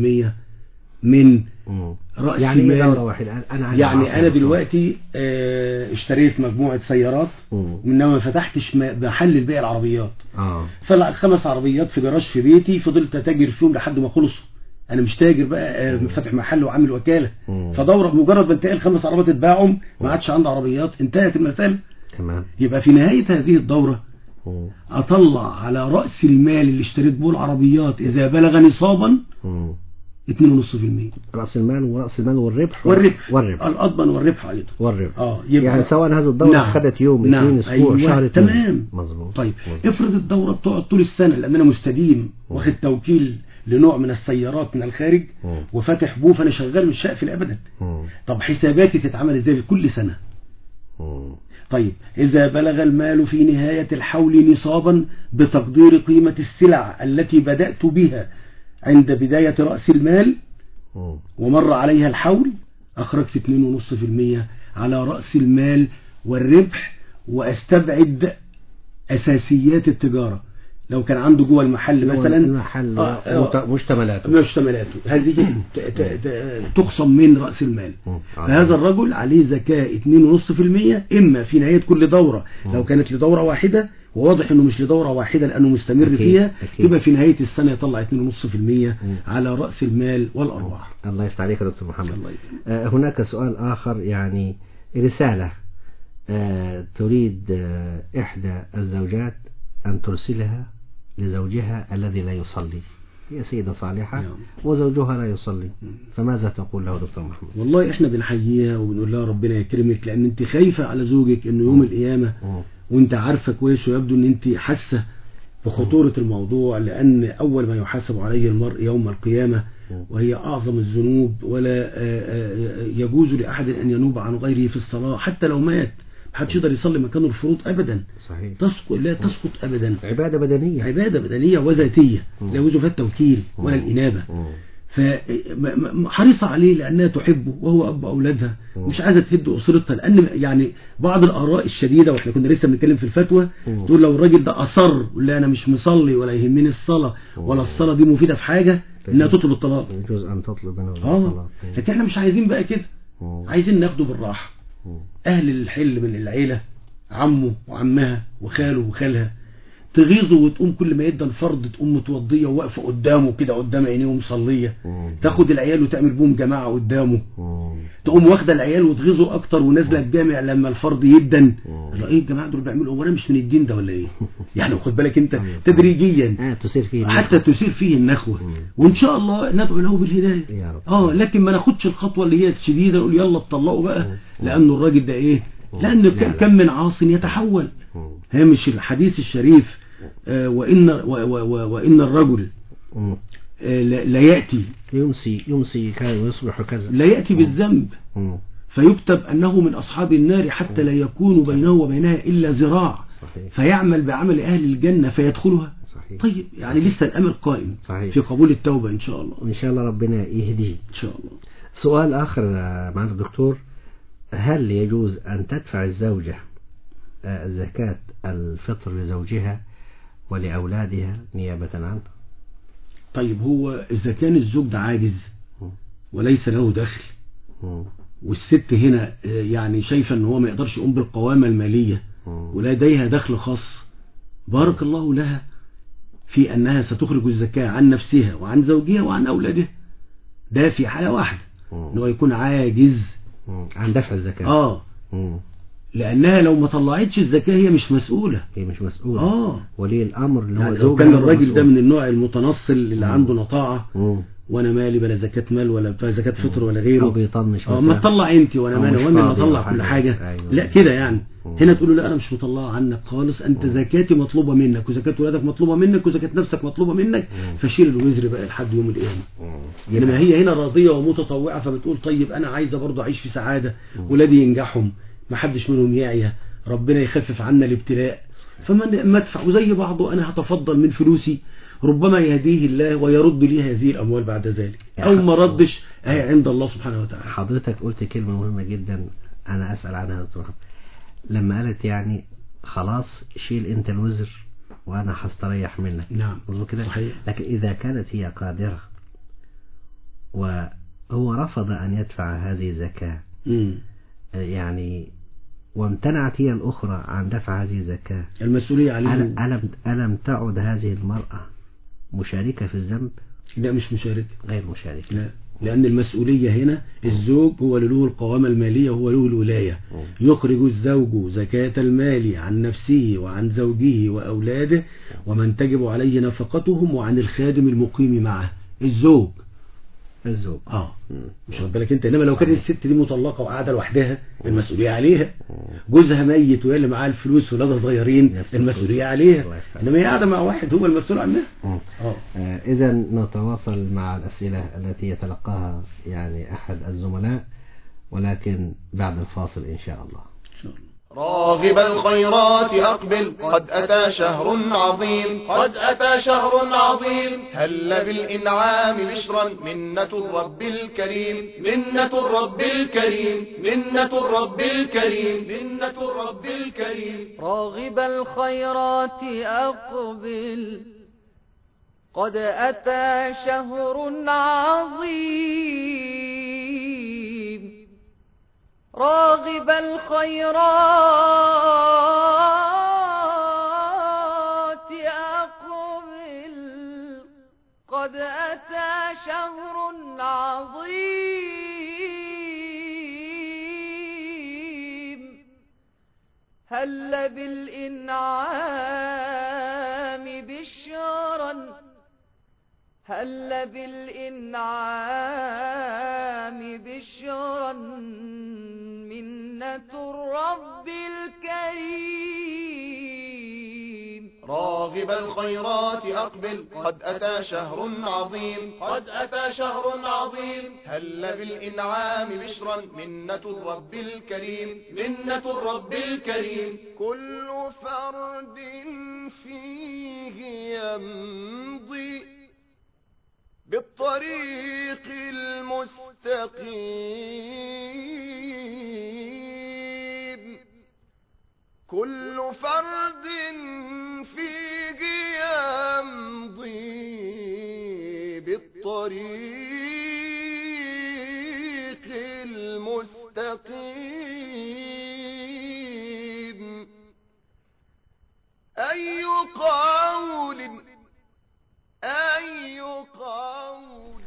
[SPEAKER 4] من
[SPEAKER 3] مم.
[SPEAKER 4] رأس
[SPEAKER 3] يعني ايه
[SPEAKER 4] المال.
[SPEAKER 3] دورة واحدة أنا عايز أعرف
[SPEAKER 4] يعني أنا
[SPEAKER 3] يا دكتور.
[SPEAKER 4] دلوقتي آه، اشتريت مجموعة سيارات
[SPEAKER 3] مم.
[SPEAKER 4] إنما ما فتحتش م- محل البيع العربيات
[SPEAKER 3] اه
[SPEAKER 4] طلع خمس عربيات في جراج في بيتي فضلت اتاجر فيهم لحد ما خلصوا انا مش تاجر بقى آه، فاتح محل وعامل وكاله
[SPEAKER 3] مم.
[SPEAKER 4] فدوره بمجرد ما انتهى الخمس عربيات اتباعهم ما عادش عندي عربيات انتهت المساله
[SPEAKER 3] تمام
[SPEAKER 4] يبقى في نهايه هذه الدوره
[SPEAKER 3] مم.
[SPEAKER 4] اطلع على راس المال اللي اشتريت به العربيات اذا بلغ نصابا
[SPEAKER 3] مم.
[SPEAKER 4] 2.5%
[SPEAKER 3] رأس المال ورأس المال والربح
[SPEAKER 4] والربح
[SPEAKER 3] والربح
[SPEAKER 4] الاضمن والربح ايضا
[SPEAKER 3] والربح
[SPEAKER 4] اه يبقى
[SPEAKER 3] يعني سواء هذه الدورة
[SPEAKER 4] نعم.
[SPEAKER 3] خدت يوم
[SPEAKER 4] نعم.
[SPEAKER 3] اثنين اسبوع
[SPEAKER 4] أيوة.
[SPEAKER 3] شهر اتنين.
[SPEAKER 4] تمام
[SPEAKER 3] مظبوط
[SPEAKER 4] طيب
[SPEAKER 3] مظبوط.
[SPEAKER 4] افرض الدورة بتقعد طول السنة لأن أنا مستديم واخد توكيل لنوع من السيارات من الخارج
[SPEAKER 3] مم.
[SPEAKER 4] وفاتح بوف أنا شغال مش هقفل أبدا
[SPEAKER 3] مم.
[SPEAKER 4] طب حساباتي تتعمل إزاي كل سنة
[SPEAKER 3] مم.
[SPEAKER 4] طيب إذا بلغ المال في نهاية الحول نصابا بتقدير قيمة السلع التي بدأت بها عند بداية رأس المال
[SPEAKER 3] مم.
[SPEAKER 4] ومر عليها الحول أخرجت 2.5% على رأس المال والربح وأستبعد أساسيات التجارة لو كان عنده جوه المحل مثلا
[SPEAKER 3] المحل
[SPEAKER 4] آه، آه،
[SPEAKER 3] مشتملاته
[SPEAKER 4] مشتملاته هذه ت- ت- ت- تخصم من رأس المال
[SPEAKER 3] مم.
[SPEAKER 4] فهذا الرجل عليه زكاة 2.5% إما في نهاية كل دورة لو كانت لدورة واحدة وواضح إنه مش لدورة واحدة لأنه مستمر
[SPEAKER 3] أكيد،
[SPEAKER 4] فيها
[SPEAKER 3] أكيد.
[SPEAKER 4] يبقى في نهاية السنة يطلع 2.5% على رأس المال والأرواح
[SPEAKER 3] الله يفتح عليك يا دكتور محمد
[SPEAKER 4] الله يكرمك.
[SPEAKER 3] آه، هناك سؤال آخر يعني رسالة آه، تريد آه، إحدى الزوجات أن ترسلها لزوجها الذي لا يصلي هي سيدة صالحة
[SPEAKER 4] نعم.
[SPEAKER 3] وزوجها لا يصلي فماذا تقول له دكتور محمد
[SPEAKER 4] والله احنا بنحييها وبنقول لها ربنا يكرمك لان انت خايفة على زوجك انه يوم القيامة
[SPEAKER 3] مم.
[SPEAKER 4] وانت عارفة كويس ويبدو ان انت حاسة بخطورة الموضوع لان اول ما يحاسب عليه المرء يوم القيامة وهي اعظم الذنوب ولا آه، آه، يجوز لاحد ان ينوب عن غيره في الصلاة حتى لو مات محدش يقدر يصلي مكانه الفروض ابدا
[SPEAKER 3] صحيح
[SPEAKER 4] تسقط لا تسقط ابدا
[SPEAKER 3] عبادة بدنية
[SPEAKER 4] عبادة بدنية وذاتية لا يجوز فيها التوكيل ولا الإنابة
[SPEAKER 3] مم.
[SPEAKER 4] فحريصة عليه لأنها تحبه وهو أب أولادها مش عايزة تهد أسرتها لأن يعني بعض الآراء الشديدة وإحنا كنا لسه بنتكلم في الفتوى
[SPEAKER 3] مم.
[SPEAKER 4] تقول لو الراجل ده أصر لا أنا مش مصلي ولا يهمني الصلاة ولا الصلاة دي مفيدة في حاجة إنها تطلب الطلاق
[SPEAKER 3] يجوز أن تطلب منه
[SPEAKER 4] اه
[SPEAKER 3] الصلاة.
[SPEAKER 4] لكن احنا مش عايزين بقى كده
[SPEAKER 3] مم.
[SPEAKER 4] عايزين ناخده بالراحة
[SPEAKER 3] مم.
[SPEAKER 4] أهل الحل من العيلة عمه وعمها وخاله وخالها تغيظه وتقوم كل ما يدى الفرض تقوم متوضية وواقفة قدامه كده قدام عينيه ومصلية
[SPEAKER 3] مم.
[SPEAKER 4] تاخد العيال وتعمل بهم جماعة قدامه
[SPEAKER 3] مم.
[SPEAKER 4] تقوم واخدة العيال وتغيظه أكتر ونازلة الجامع لما الفرض يدن
[SPEAKER 3] مم.
[SPEAKER 4] قال له ايه الجماعة دول بيعملوا هو انا مش من الدين ده ولا ايه يعني خد بالك انت تدريجيا
[SPEAKER 3] آه تسير فيه
[SPEAKER 4] حتى تثير فيه النخوة
[SPEAKER 3] مم.
[SPEAKER 4] وإن شاء الله ندعو له بالهداية
[SPEAKER 3] يا رب.
[SPEAKER 4] اه لكن ما ناخدش الخطوة اللي هي الشديدة نقول يلا اتطلقوا بقى لأنه الراجل ده إيه لأن
[SPEAKER 3] لا،
[SPEAKER 4] ك-
[SPEAKER 3] لا.
[SPEAKER 4] كم من عاص يتحول
[SPEAKER 3] مم.
[SPEAKER 4] هامش الحديث الشريف آه، وإن و- و- و- وإن الرجل
[SPEAKER 3] مم.
[SPEAKER 4] آه، لا لا يأتي
[SPEAKER 3] يمسي يمسي كذا ويصبح كذا
[SPEAKER 4] لا يأتي بالذنب
[SPEAKER 3] مم.
[SPEAKER 4] فيكتب أنه من أصحاب النار حتى لا يكون بينه وبينها إلا ذراع
[SPEAKER 3] صحيح
[SPEAKER 4] فيعمل بعمل أهل الجنة فيدخلها
[SPEAKER 3] صحيح
[SPEAKER 4] طيب يعني لسه الأمر قائم
[SPEAKER 3] صحيح.
[SPEAKER 4] في قبول التوبة إن شاء الله
[SPEAKER 3] وإن شاء الله ربنا يهديه
[SPEAKER 4] إن شاء الله
[SPEAKER 3] سؤال آخر آه، معنا الدكتور هل يجوز أن تدفع الزوجة آه، زكاة الفطر لزوجها ولأولادها نيابة عنه
[SPEAKER 4] طيب هو إذا كان الزوج ده عاجز وليس له دخل
[SPEAKER 3] مم.
[SPEAKER 4] والست هنا آه، يعني شايفة ان هو ما يقدرش يقوم بالقوامة المالية
[SPEAKER 3] مم.
[SPEAKER 4] ولديها دخل خاص بارك الله لها في أنها ستخرج الزكاة عن نفسها وعن زوجها وعن أولادها ده في حالة واحدة
[SPEAKER 3] مم.
[SPEAKER 4] أنه يكون عاجز
[SPEAKER 3] مم. عن دفع الزكاة
[SPEAKER 4] آه
[SPEAKER 3] مم.
[SPEAKER 4] لأنها لو ما طلعتش الزكاة هي مش مسؤولة
[SPEAKER 3] هي مش مسؤولة
[SPEAKER 4] آه
[SPEAKER 3] ولي الأمر اللي هو
[SPEAKER 4] يعني لو
[SPEAKER 3] زوجها
[SPEAKER 4] كان
[SPEAKER 3] هو
[SPEAKER 4] الراجل ده
[SPEAKER 3] المسؤول.
[SPEAKER 4] من النوع المتنصل اللي عنده نطاعة
[SPEAKER 3] مم.
[SPEAKER 4] وانا مالي بلا زكاة مال ولا بتاع زكاة فطر ولا غيره
[SPEAKER 3] أو بيطنش
[SPEAKER 4] اه
[SPEAKER 3] مثلا.
[SPEAKER 4] ما تطلع انت وانا
[SPEAKER 3] أو
[SPEAKER 4] مالي
[SPEAKER 3] مش
[SPEAKER 4] وانا اللي
[SPEAKER 3] فاضي
[SPEAKER 4] اطلع
[SPEAKER 3] أو
[SPEAKER 4] كل
[SPEAKER 3] حاجة.
[SPEAKER 4] حاجة
[SPEAKER 3] أيوة.
[SPEAKER 4] لا كده يعني
[SPEAKER 3] مم.
[SPEAKER 4] هنا تقول له لا انا مش مطلعه عنك خالص انت زكاتي مطلوبة منك وزكاة ولادك مطلوبة منك وزكاة نفسك مطلوبة منك فشيل الوزر بقى لحد يوم القيامة
[SPEAKER 3] مم.
[SPEAKER 4] انما هي هنا راضية ومتطوعة فبتقول طيب انا عايزة برضه اعيش في سعادة ولادي ينجحهم ما حدش منهم يعيا ربنا يخفف عنا الابتلاء فما ما ادفع وزي بعضه انا هتفضل من فلوسي ربما يهديه الله ويرد لي هذه الاموال بعد ذلك او ما ردش اهي عند الله سبحانه وتعالى
[SPEAKER 3] حضرتك قلت كلمة مهمة جدا أنا أسأل عنها يا دكتور محمد. لما قالت يعني خلاص شيل أنت الوزر وأنا هستريح منك
[SPEAKER 4] نعم
[SPEAKER 3] مظبوط كده
[SPEAKER 4] صحيح.
[SPEAKER 3] لكن إذا كانت هي قادرة وهو رفض أن يدفع هذه الزكاة
[SPEAKER 4] مم.
[SPEAKER 3] يعني وامتنعت هي الأخرى عن دفع هذه الزكاة
[SPEAKER 4] المسؤولية عليه
[SPEAKER 3] ألم, ألم, ألم تعد هذه المرأة مشاركة في الذنب
[SPEAKER 4] لا مش مشاركة
[SPEAKER 3] غير مشاركة
[SPEAKER 4] لا لأن المسؤولية هنا الزوج هو اللي له القوامة المالية وهو له الولاية يخرج الزوج زكاة المال عن نفسه وعن زوجه وأولاده ومن تجب عليه نفقتهم وعن الخادم المقيم معه الزوج
[SPEAKER 3] الزوج
[SPEAKER 4] اه مش واخد بالك انت انما لو كانت الست دي مطلقه وقاعده لوحدها المسؤوليه عليها جوزها ميت وهي اللي معاها الفلوس ولادها صغيرين
[SPEAKER 3] نفس
[SPEAKER 4] المسؤوليه
[SPEAKER 3] الله
[SPEAKER 4] عليها
[SPEAKER 3] يفتح.
[SPEAKER 4] انما هي قاعده مع واحد هو المسؤول عنها
[SPEAKER 3] مم.
[SPEAKER 4] اه
[SPEAKER 3] آه، إذا نتواصل مع الأسئلة التي يتلقاها يعني أحد الزملاء ولكن بعد الفاصل إن شاء الله
[SPEAKER 4] ان شاء الله
[SPEAKER 6] راغب الخيرات أقبل قد أتى شهر عظيم قد أتى شهر عظيم هل بالإنعام بشرا منة الرب الكريم منة الرب الكريم منة الرب الكريم منة الرب الكريم
[SPEAKER 7] راغب الخيرات أقبل قد أتى شهر عظيم راغب الخيرات أقبل قد أتى شهر عظيم هل بالإنعام بشرا هل بالإنعام بشرا منة الرب الكريم
[SPEAKER 6] راغب الخيرات أقبل قد أتى شهر عظيم قد أتى شهر عظيم هل بالإنعام بشرا منة الرب الكريم منة الرب الكريم كل فرد فيه يمضي بالطريق المستقيم كل فرد فيه يمضي بالطريق المستقيم أي قول أي قول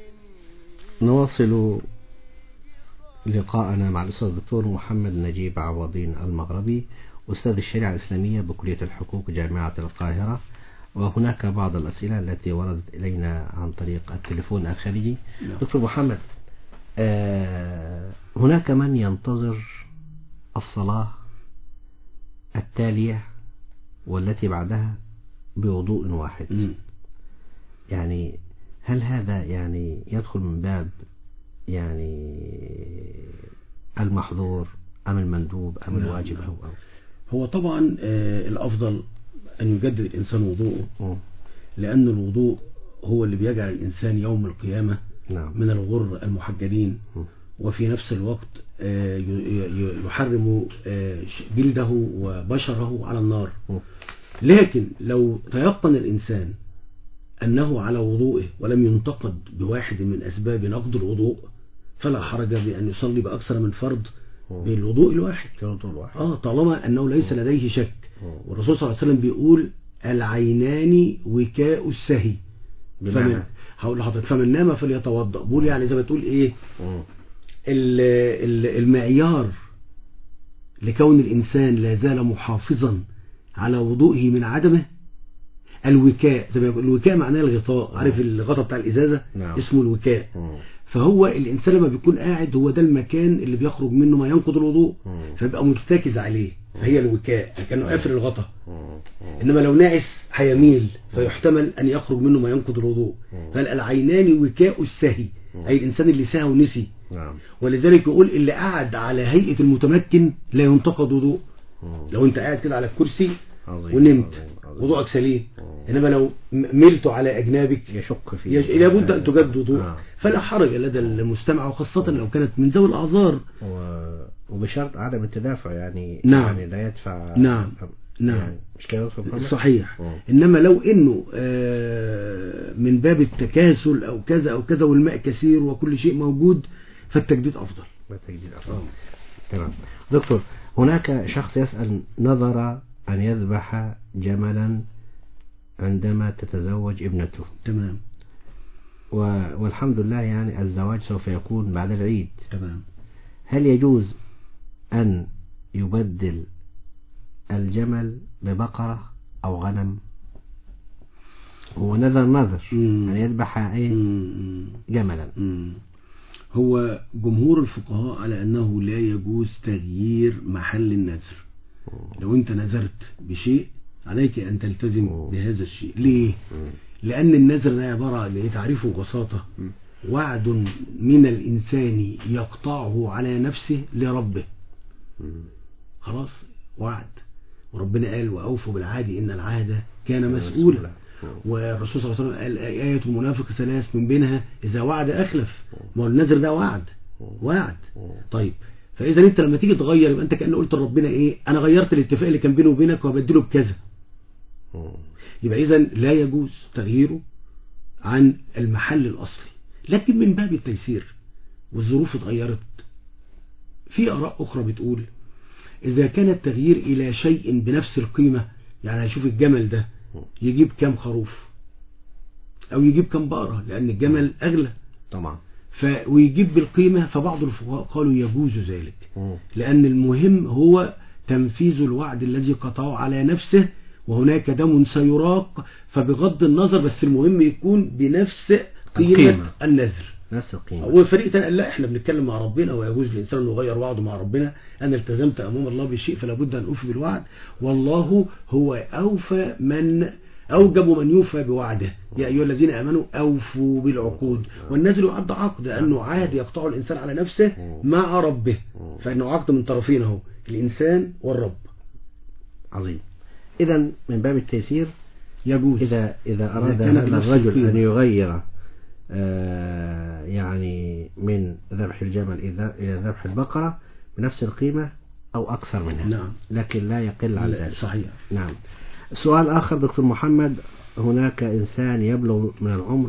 [SPEAKER 3] نواصل لقاءنا مع الأستاذ الدكتور محمد نجيب عوضين المغربي أستاذ الشريعة الإسلامية بكلية الحقوق جامعة القاهرة وهناك بعض الأسئلة التي وردت إلينا عن طريق التليفون الخارجي دكتور محمد آه، هناك من ينتظر الصلاة التالية والتي بعدها بوضوء واحد
[SPEAKER 4] مم.
[SPEAKER 3] يعني هل هذا يعني يدخل من باب يعني المحظور أم المندوب أم
[SPEAKER 4] نعم،
[SPEAKER 3] الواجب
[SPEAKER 4] نعم.
[SPEAKER 3] أو أو
[SPEAKER 4] هو طبعا آه، الأفضل أن يجدد الإنسان وضوءه
[SPEAKER 3] مم.
[SPEAKER 4] لأن الوضوء هو اللي بيجعل الإنسان يوم القيامة
[SPEAKER 3] نعم
[SPEAKER 4] من الغر المحجلين
[SPEAKER 3] مم.
[SPEAKER 4] وفي نفس الوقت آه، ي- ي- يحرم آه، ش- جلده وبشره على النار
[SPEAKER 3] مم.
[SPEAKER 4] لكن لو تيقن الإنسان أنه على وضوئه ولم ينتقد بواحد من أسباب نقض الوضوء فلا حرج بأن يصلي بأكثر من فرض بالوضوء الواحد
[SPEAKER 3] كالوضوء الواحد
[SPEAKER 4] آه طالما أنه ليس لديه شك
[SPEAKER 3] مم.
[SPEAKER 4] والرسول صلى الله عليه وسلم بيقول العينان وكاء السهي
[SPEAKER 3] بمعنى؟
[SPEAKER 4] فمن هقول لحضرتك فمن نام فليتوضا بقول يعني زي ما تقول ايه
[SPEAKER 3] مم.
[SPEAKER 4] ال- ال- المعيار لكون الإنسان لا زال محافظا على وضوئه من عدمه الوكاء زي ما يقول الوكاء معناه الغطاء عارف الغطاء بتاع الإزازة
[SPEAKER 3] نعم.
[SPEAKER 4] اسمه الوكاء
[SPEAKER 3] مم.
[SPEAKER 4] فهو الإنسان لما بيكون قاعد هو ده المكان اللي بيخرج منه ما ينقض الوضوء
[SPEAKER 3] مم.
[SPEAKER 4] فيبقى مرتكز عليه فهي الوكاء كانه قافل الغطاء
[SPEAKER 3] مم. مم.
[SPEAKER 4] إنما لو ناعس هيميل فيحتمل أن يخرج منه ما ينقض الوضوء فالعينان وكاء السهي أي الإنسان اللي سهى ونسي
[SPEAKER 3] نعم
[SPEAKER 4] ولذلك يقول اللي قعد على هيئة المتمكن لا ينتقد وضوء
[SPEAKER 3] مم.
[SPEAKER 4] لو انت قاعد كده على الكرسي
[SPEAKER 3] عظيم،
[SPEAKER 4] ونمت
[SPEAKER 3] عظيم، عظيم.
[SPEAKER 4] وضوءك سليم انما لو م- ملت على اجنابك
[SPEAKER 3] يشك فيه
[SPEAKER 4] يج- لابد ان تجدد وضوء
[SPEAKER 3] آه.
[SPEAKER 4] فلا حرج لدى المستمع وخاصة لو كانت من ذوي الاعذار
[SPEAKER 3] و... وبشرط عدم التدافع يعني
[SPEAKER 4] نعم.
[SPEAKER 3] يعني لا يدفع
[SPEAKER 4] نعم. نعم.
[SPEAKER 3] يعني مش كده يا أستاذ محمد؟
[SPEAKER 4] صحيح
[SPEAKER 3] مم.
[SPEAKER 4] انما لو انه آه، من باب التكاسل او كذا او كذا والماء كثير وكل شيء موجود فالتجديد افضل
[SPEAKER 3] بالتجديد أفضل تمام دكتور هناك شخص يسأل نظر أن يذبح جملا عندما تتزوج ابنته
[SPEAKER 4] تمام
[SPEAKER 3] و... والحمد لله يعني الزواج سوف يكون بعد العيد
[SPEAKER 4] تمام
[SPEAKER 3] هل يجوز أن يبدل الجمل ببقرة أو غنم هو نذر نذر
[SPEAKER 4] مم.
[SPEAKER 3] أن يذبح إيه
[SPEAKER 4] مم.
[SPEAKER 3] جملا
[SPEAKER 4] مم. هو جمهور الفقهاء على أنه لا يجوز تغيير محل النذر لو أنت نذرت بشيء عليك أن تلتزم بهذا الشيء ليه؟ لأن النذر ده عبارة عن إيه؟ تعريفه ببساطة وعد من الإنسان يقطعه على نفسه لربه خلاص وعد وربنا قال وأوفوا بالعهد إن العهد كان مسؤولا والرسول صلى الله عليه وسلم قال آية المنافق ثلاث من بينها إذا وعد أخلف ما هو النذر ده وعد وعد طيب فإذا أنت لما تيجي تغير يبقى أنت كأنه قلت لربنا إيه أنا غيرت الاتفاق اللي كان بيني وبينك وهبدله بكذا يبقى إذا لا يجوز تغييره عن المحل الأصلي لكن من باب التيسير والظروف اتغيرت في آراء أخرى بتقول إذا كان التغيير إلى شيء بنفس القيمة يعني هشوف الجمل ده يجيب كام خروف أو يجيب كام بقرة لأن الجمل أغلى
[SPEAKER 3] طبعا
[SPEAKER 4] ف... ويجيب بالقيمة فبعض الفقهاء قالوا يجوز ذلك لأن المهم هو تنفيذ الوعد الذي قطعه على نفسه وهناك دم سيراق فبغض النظر بس المهم يكون بنفس قيمة
[SPEAKER 3] القيمة.
[SPEAKER 4] النذر
[SPEAKER 3] نفس القيمة
[SPEAKER 4] وفريق تاني قال لا احنا بنتكلم مع ربنا ويجوز للانسان انه يغير وعده مع ربنا انا التزمت امام الله بشيء فلا بد ان اوفي بالوعد والله هو اوفى من اوجب من يوفى بوعده يا ايها الذين امنوا اوفوا بالعقود والنذر يعد عقد لانه عهد يقطعه الانسان على نفسه مع ربه فانه عقد من طرفين اهو الانسان والرب
[SPEAKER 3] عظيم إذا من باب التيسير
[SPEAKER 4] يجوز
[SPEAKER 3] إذا إذا أراد
[SPEAKER 4] كان
[SPEAKER 3] هذا
[SPEAKER 4] بنفس
[SPEAKER 3] الرجل
[SPEAKER 4] القيمة.
[SPEAKER 3] أن يغير آه، يعني من ذبح الجمل إلى إلى ذبح البقرة بنفس القيمة أو أكثر منها
[SPEAKER 4] نعم.
[SPEAKER 3] لكن لا يقل عن
[SPEAKER 4] لا،
[SPEAKER 3] ذلك
[SPEAKER 4] صحيح
[SPEAKER 3] نعم سؤال آخر دكتور محمد هناك إنسان يبلغ من العمر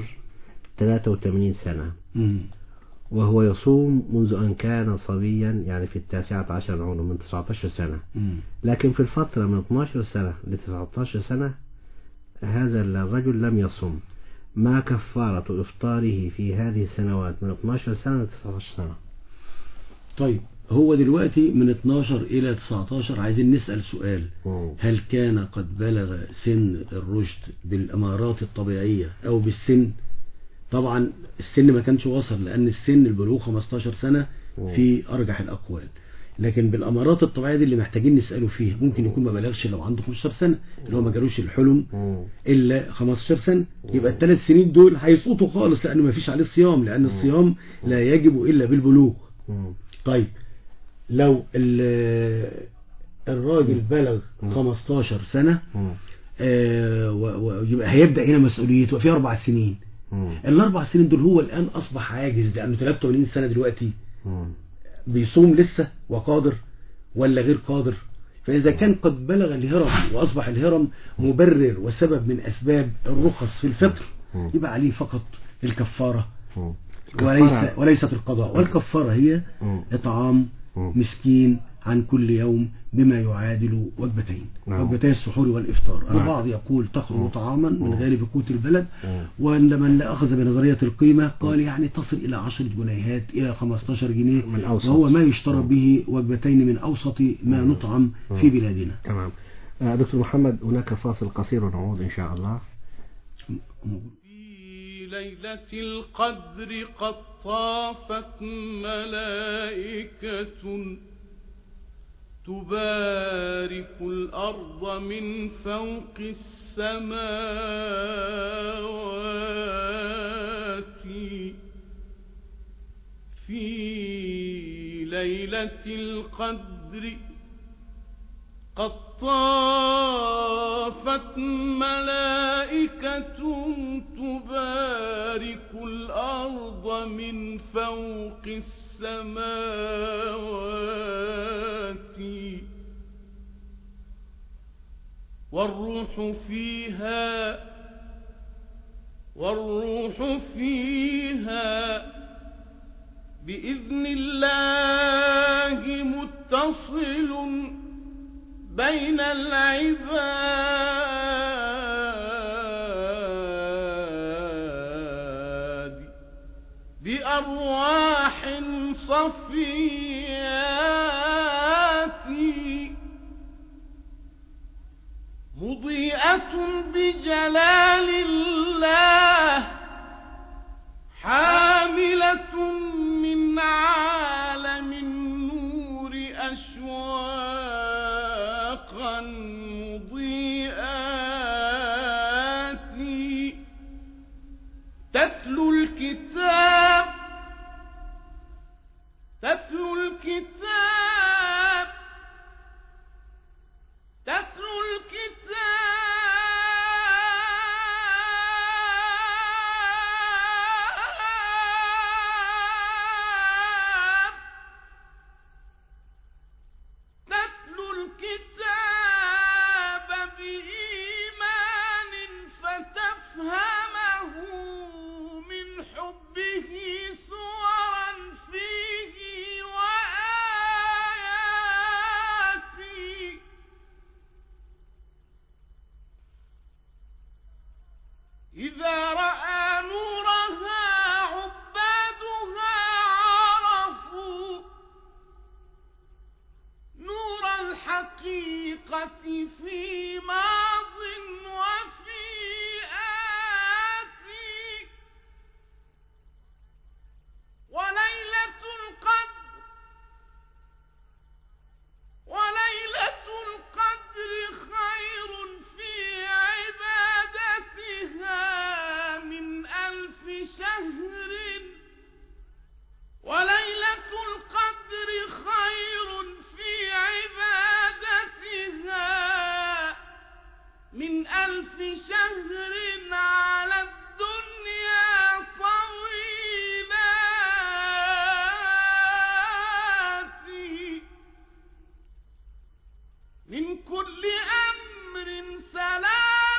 [SPEAKER 3] 83 سنة
[SPEAKER 4] مم.
[SPEAKER 3] وهو يصوم منذ أن كان صبيا يعني في التاسعة عشر من عمره من 19 سنة
[SPEAKER 4] مم.
[SPEAKER 3] لكن في الفترة من 12 سنة ل 19 سنة هذا الرجل لم يصم ما كفارة إفطاره في هذه السنوات من 12 سنة ل 19 سنة
[SPEAKER 4] طيب هو دلوقتي من 12 إلى 19 عايزين نسأل سؤال هل كان قد بلغ سن الرشد بالأمارات الطبيعية أو بالسن طبعا السن ما كانش وصل لأن السن البلوغ 15 سنة في أرجح الأقوال لكن بالأمارات الطبيعية دي اللي محتاجين نسأله فيها ممكن يكون ما بلغش لو عنده 15 سنة اللي هو ما جالوش الحلم إلا 15 سنة يبقى الثلاث سنين دول هيسقطوا خالص لأنه ما فيش عليه صيام لأن الصيام لا يجب إلا بالبلوغ طيب لو ال- الراجل بلغ 15 سنة آه، و- ويبقى هيبدأ هنا مسؤوليته في أربع سنين الأربع سنين دول هو الآن أصبح عاجز لأنه 83 سنة دلوقتي بيصوم لسه وقادر ولا غير قادر فإذا كان قد بلغ الهرم وأصبح الهرم مبرر وسبب من أسباب الرخص في الفطر يبقى عليه فقط الكفارة وليس وليست القضاء والكفارة هي إطعام مسكين عن كل يوم بما يعادل وجبتين
[SPEAKER 3] نعم.
[SPEAKER 4] وجبتي السحور والإفطار
[SPEAKER 3] نعم.
[SPEAKER 4] البعض يقول تخرج طعاما من
[SPEAKER 3] مم.
[SPEAKER 4] غالب قوت البلد
[SPEAKER 3] مم.
[SPEAKER 4] وأن من لا أخذ بنظرية القيمة قال يعني تصل إلى 10 جنيهات إلى 15 جنيه
[SPEAKER 3] من أوسط.
[SPEAKER 4] وهو ما يشترى
[SPEAKER 3] مم.
[SPEAKER 4] به وجبتين من أوسط ما
[SPEAKER 3] مم.
[SPEAKER 4] نطعم
[SPEAKER 3] مم.
[SPEAKER 4] في بلادنا
[SPEAKER 3] تمام آه، دكتور محمد هناك فاصل قصير ونعود إن شاء الله
[SPEAKER 2] في ليلة القدر قد طافت ملائكة تبارك الأرض من فوق السماوات في ليلة القدر قد طافت ملائكة تبارك الأرض من فوق السماوات والروح فيها والروح فيها بإذن الله متصل بين العباد بأرواح صفيات مضيئة بجلال الله حاملة من عالم النور أشواقا مضيئات تتلو الكتاب تتلو الكتاب تتلو الكتاب تتلو الكتاب بإيمان فتفهمه من حبه صورا فيه وآيات إذا رأى نورها عبادها عرفوا نور الحقيقة في ماض وفي آتي وليلة القدر وليلة القدر خير في عبادتها من ألف شهر وليلة القدر خير في عبادتها من ألف شهر على الدنيا طويلات من كل أمر سلام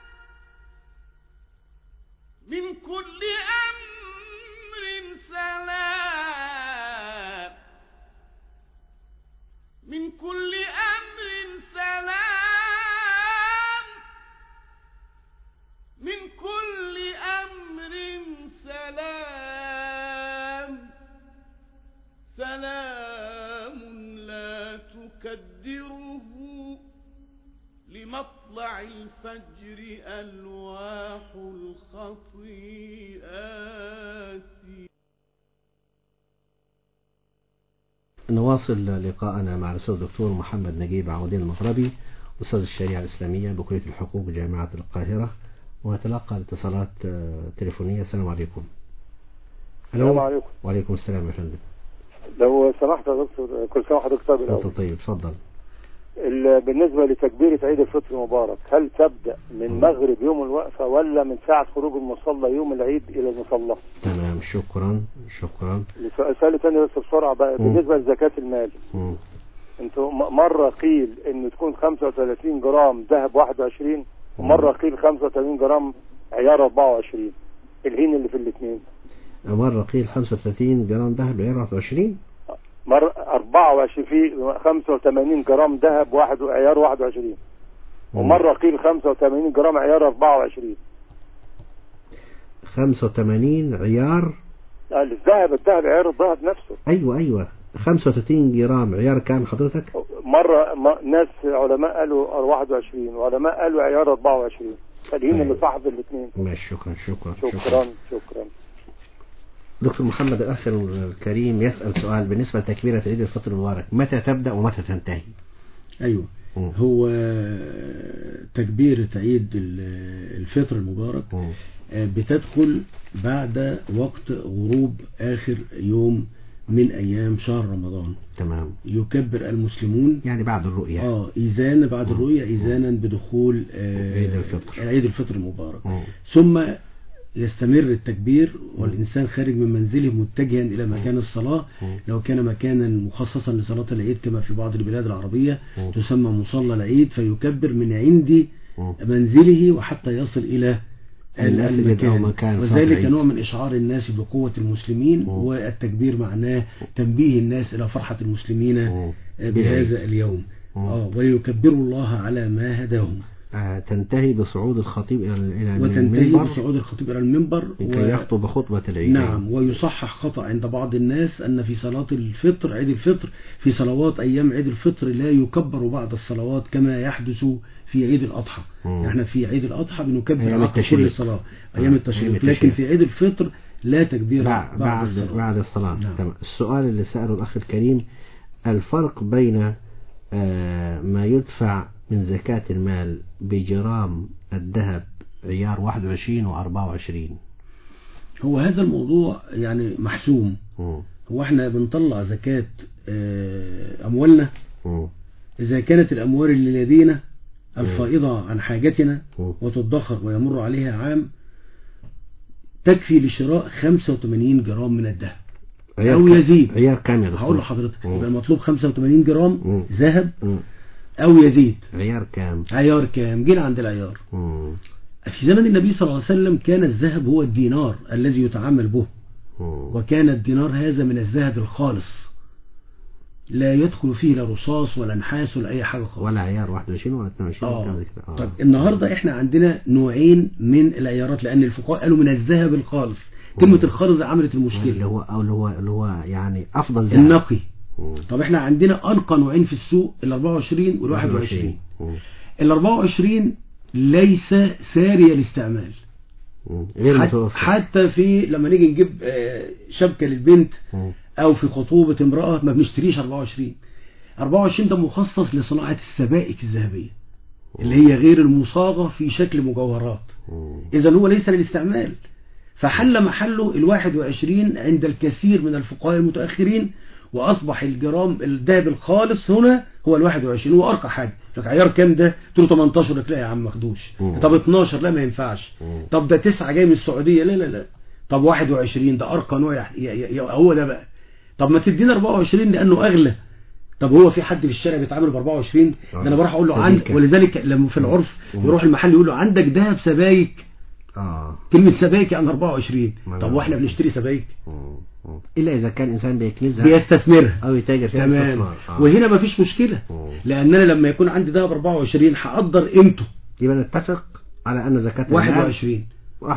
[SPEAKER 2] من كل أمر سلام من كل أمر سلام من كل أمر سلام سلام لا تكدره لمطلع الفجر ألواح الخطيئات
[SPEAKER 3] نواصل لقاءنا مع الأستاذ الدكتور محمد نجيب عودين المغربي أستاذ الشريعة الإسلامية بكلية الحقوق جامعة القاهرة ونتلقى الاتصالات آه، تليفونية السلام عليكم
[SPEAKER 5] السلام عليكم
[SPEAKER 3] وعليكم السلام يا فندم
[SPEAKER 5] لو سمحت يا دكتور كل سنه وحضرتك طيب الأول.
[SPEAKER 3] أنت طيب اتفضل
[SPEAKER 5] ال- بالنسبه لتكبيره عيد الفطر المبارك هل تبدا من مغرب يوم الوقفه ولا من ساعه خروج المصلى يوم العيد الى المصلى؟
[SPEAKER 3] تمام شكرا شكرا
[SPEAKER 5] سؤال تاني بس بسرعه بقى
[SPEAKER 3] مم.
[SPEAKER 5] بالنسبه لزكاه المال
[SPEAKER 3] مم.
[SPEAKER 5] انتوا م- مره قيل ان تكون 35 جرام ذهب 21 ومره قيل 35 جرام عيار 24 الهين اللي في الاثنين
[SPEAKER 3] مرة قيل 35 جرام ذهب غير 21
[SPEAKER 5] مر 24 في 85 جرام ذهب واحد عيار 21 ومره قيل 85 جرام عيار 24
[SPEAKER 3] 85 عيار
[SPEAKER 5] الذهب الذهب عيار الذهب نفسه
[SPEAKER 3] ايوه ايوه 35 جرام عيار كام حضرتك
[SPEAKER 5] مره م- ناس علماء قالوا 21 وعلماء قالوا عيار 24 خلينا
[SPEAKER 3] طيب.
[SPEAKER 5] نصاحب الاثنين
[SPEAKER 3] ماشي شكرا شكرا
[SPEAKER 5] شكرا شكرا
[SPEAKER 3] دكتور محمد الأخ الكريم يسأل سؤال بالنسبة لتكبيرة عيد الفطر المبارك متى تبدأ ومتى تنتهي
[SPEAKER 4] أيوة
[SPEAKER 3] مم.
[SPEAKER 4] هو تكبيرة عيد ال- الفطر المبارك
[SPEAKER 3] مم.
[SPEAKER 4] آه، بتدخل بعد وقت غروب آخر يوم من أيام شهر رمضان
[SPEAKER 3] تمام
[SPEAKER 4] يكبر المسلمون
[SPEAKER 3] يعني بعد الرؤية
[SPEAKER 4] اه إذان بعد الرؤية إذانا بدخول آه،
[SPEAKER 3] عيد الفطر.
[SPEAKER 4] عيد الفطر المبارك
[SPEAKER 3] مم.
[SPEAKER 4] ثم يستمر التكبير والإنسان خارج من منزله متجها إلى مكان الصلاة
[SPEAKER 3] مم.
[SPEAKER 4] لو كان مكانا مخصصا لصلاة العيد كما في بعض البلاد العربية
[SPEAKER 3] مم.
[SPEAKER 4] تسمى مصلى العيد فيكبر من عند
[SPEAKER 3] مم.
[SPEAKER 4] منزله وحتى يصل إلى
[SPEAKER 3] المسجد أو مكان صلاة
[SPEAKER 4] وذلك
[SPEAKER 3] العيد.
[SPEAKER 4] نوع من إشعار الناس بقوة المسلمين
[SPEAKER 3] مم.
[SPEAKER 4] والتكبير معناه تنبيه الناس إلى فرحة المسلمين
[SPEAKER 3] مم.
[SPEAKER 4] بهذا اليوم
[SPEAKER 3] مم.
[SPEAKER 4] آه ويكبروا الله على ما هداهم
[SPEAKER 3] آه، تنتهي بصعود الخطيب إلى إلى
[SPEAKER 4] وتنتهي
[SPEAKER 3] المنبر
[SPEAKER 4] بصعود الخطيب إلى المنبر
[SPEAKER 3] لكي يخطب خطبة العيد
[SPEAKER 4] نعم ويصحح خطأ عند بعض الناس أن في صلاة الفطر عيد الفطر في صلوات أيام عيد الفطر لا يكبر بعد الصلوات كما يحدث في عيد الأضحى
[SPEAKER 3] مم.
[SPEAKER 4] احنا في عيد الأضحى بنكبر
[SPEAKER 3] أيام
[SPEAKER 4] عقب كل
[SPEAKER 3] التشريق.
[SPEAKER 4] صلاة
[SPEAKER 3] آه،
[SPEAKER 4] أيام التشريق
[SPEAKER 3] أيام
[SPEAKER 4] لكن
[SPEAKER 3] التشريق.
[SPEAKER 4] في عيد الفطر لا تكبير
[SPEAKER 3] بعد بعد
[SPEAKER 4] الصلاة.
[SPEAKER 3] بعد الصلاة
[SPEAKER 4] نعم.
[SPEAKER 3] تمام. السؤال اللي سأله الأخ الكريم الفرق بين آه، ما يدفع من زكاة المال بجرام الذهب عيار 21 و 24
[SPEAKER 4] هو هذا الموضوع يعني محسوم
[SPEAKER 3] مم.
[SPEAKER 4] هو احنا بنطلع زكاة آه، أموالنا
[SPEAKER 3] مم.
[SPEAKER 4] إذا كانت الأموال اللي لدينا الفائضة عن حاجتنا
[SPEAKER 3] مم.
[SPEAKER 4] وتدخر ويمر عليها عام تكفي لشراء 85 جرام من الذهب
[SPEAKER 3] عيار
[SPEAKER 4] أو
[SPEAKER 3] كام-
[SPEAKER 4] يزيد.
[SPEAKER 3] عيار كام يا دكتور؟
[SPEAKER 4] هقول لحضرتك
[SPEAKER 3] مم.
[SPEAKER 4] يبقى المطلوب 85 جرام
[SPEAKER 3] مم.
[SPEAKER 4] ذهب
[SPEAKER 3] مم.
[SPEAKER 4] أو يزيد
[SPEAKER 3] عيار كام؟
[SPEAKER 4] عيار كام جينا عند العيار
[SPEAKER 3] مم.
[SPEAKER 4] في زمن النبي صلى الله عليه وسلم كان الذهب هو الدينار الذي يتعامل به
[SPEAKER 3] مم.
[SPEAKER 4] وكان الدينار هذا من الذهب الخالص لا يدخل فيه لا رصاص ولا نحاس ولا أي حاجة خالص
[SPEAKER 3] ولا عيار 21 ولا 22 ولا
[SPEAKER 4] آه.
[SPEAKER 3] كام زي كده. آه.
[SPEAKER 4] طب النهاردة احنا عندنا نوعين من العيارات لأن الفقهاء قالوا من الذهب الخالص كلمة الخالص عملت
[SPEAKER 3] اللي
[SPEAKER 4] المشكلة
[SPEAKER 3] هو أو اللي هو اللي هو يعني أفضل ذهب.
[SPEAKER 4] النقي
[SPEAKER 3] مم.
[SPEAKER 4] طب احنا عندنا أنقى نوعين في السوق ال 24 وال 21
[SPEAKER 3] مم.
[SPEAKER 4] ال 24 ليس ساري الاستعمال
[SPEAKER 3] مم. غير
[SPEAKER 4] حت-
[SPEAKER 3] متوفر
[SPEAKER 4] حتى في لما نيجي نجيب آه، شبكة للبنت
[SPEAKER 3] مم.
[SPEAKER 4] او في خطوبة امرأة ما بنشتريش 24 24 ده مخصص لصناعة السبائك الذهبية اللي هي غير المصاغة في شكل مجوهرات
[SPEAKER 3] مم.
[SPEAKER 4] اذا هو ليس للاستعمال فحل محله ال 21 عند الكثير من الفقهاء المتأخرين وأصبح الجرام الذهب الخالص هنا هو ال 21 هو أرقى حاجة لك عيار كام ده؟ قلت له 18 لك لا يا عم مخدوش
[SPEAKER 3] مم.
[SPEAKER 4] طب 12 لا ما ينفعش
[SPEAKER 3] مم.
[SPEAKER 4] طب ده 9 جاي من السعودية لا لا لا طب 21 ده أرقى نوع يح- ي- ي- ي- هو ده بقى طب ما تدينا 24 لأنه أغلى طب هو في حد في الشارع بيتعامل ب 24 ده انا بروح اقول له عند
[SPEAKER 3] سبيكة.
[SPEAKER 4] ولذلك لما في العرف
[SPEAKER 3] مم.
[SPEAKER 4] يروح المحل يقول له عندك ذهب سبايك
[SPEAKER 3] اه
[SPEAKER 4] كلمة سبايك يعني 24
[SPEAKER 3] ما
[SPEAKER 4] طب
[SPEAKER 3] أنا-
[SPEAKER 4] واحنا بنشتري سبايك
[SPEAKER 3] مم. مم. إلا إذا كان إنسان بيكنزها
[SPEAKER 4] بيستثمرها
[SPEAKER 3] أو يتاجر فيها
[SPEAKER 4] تمام
[SPEAKER 3] استثمار. آه.
[SPEAKER 4] وهنا مفيش مشكلة
[SPEAKER 3] مم.
[SPEAKER 4] لأن أنا لما يكون عندي ذهب 24 هقدر قيمته
[SPEAKER 3] يبقى نتفق على أن زكاة المال
[SPEAKER 4] 21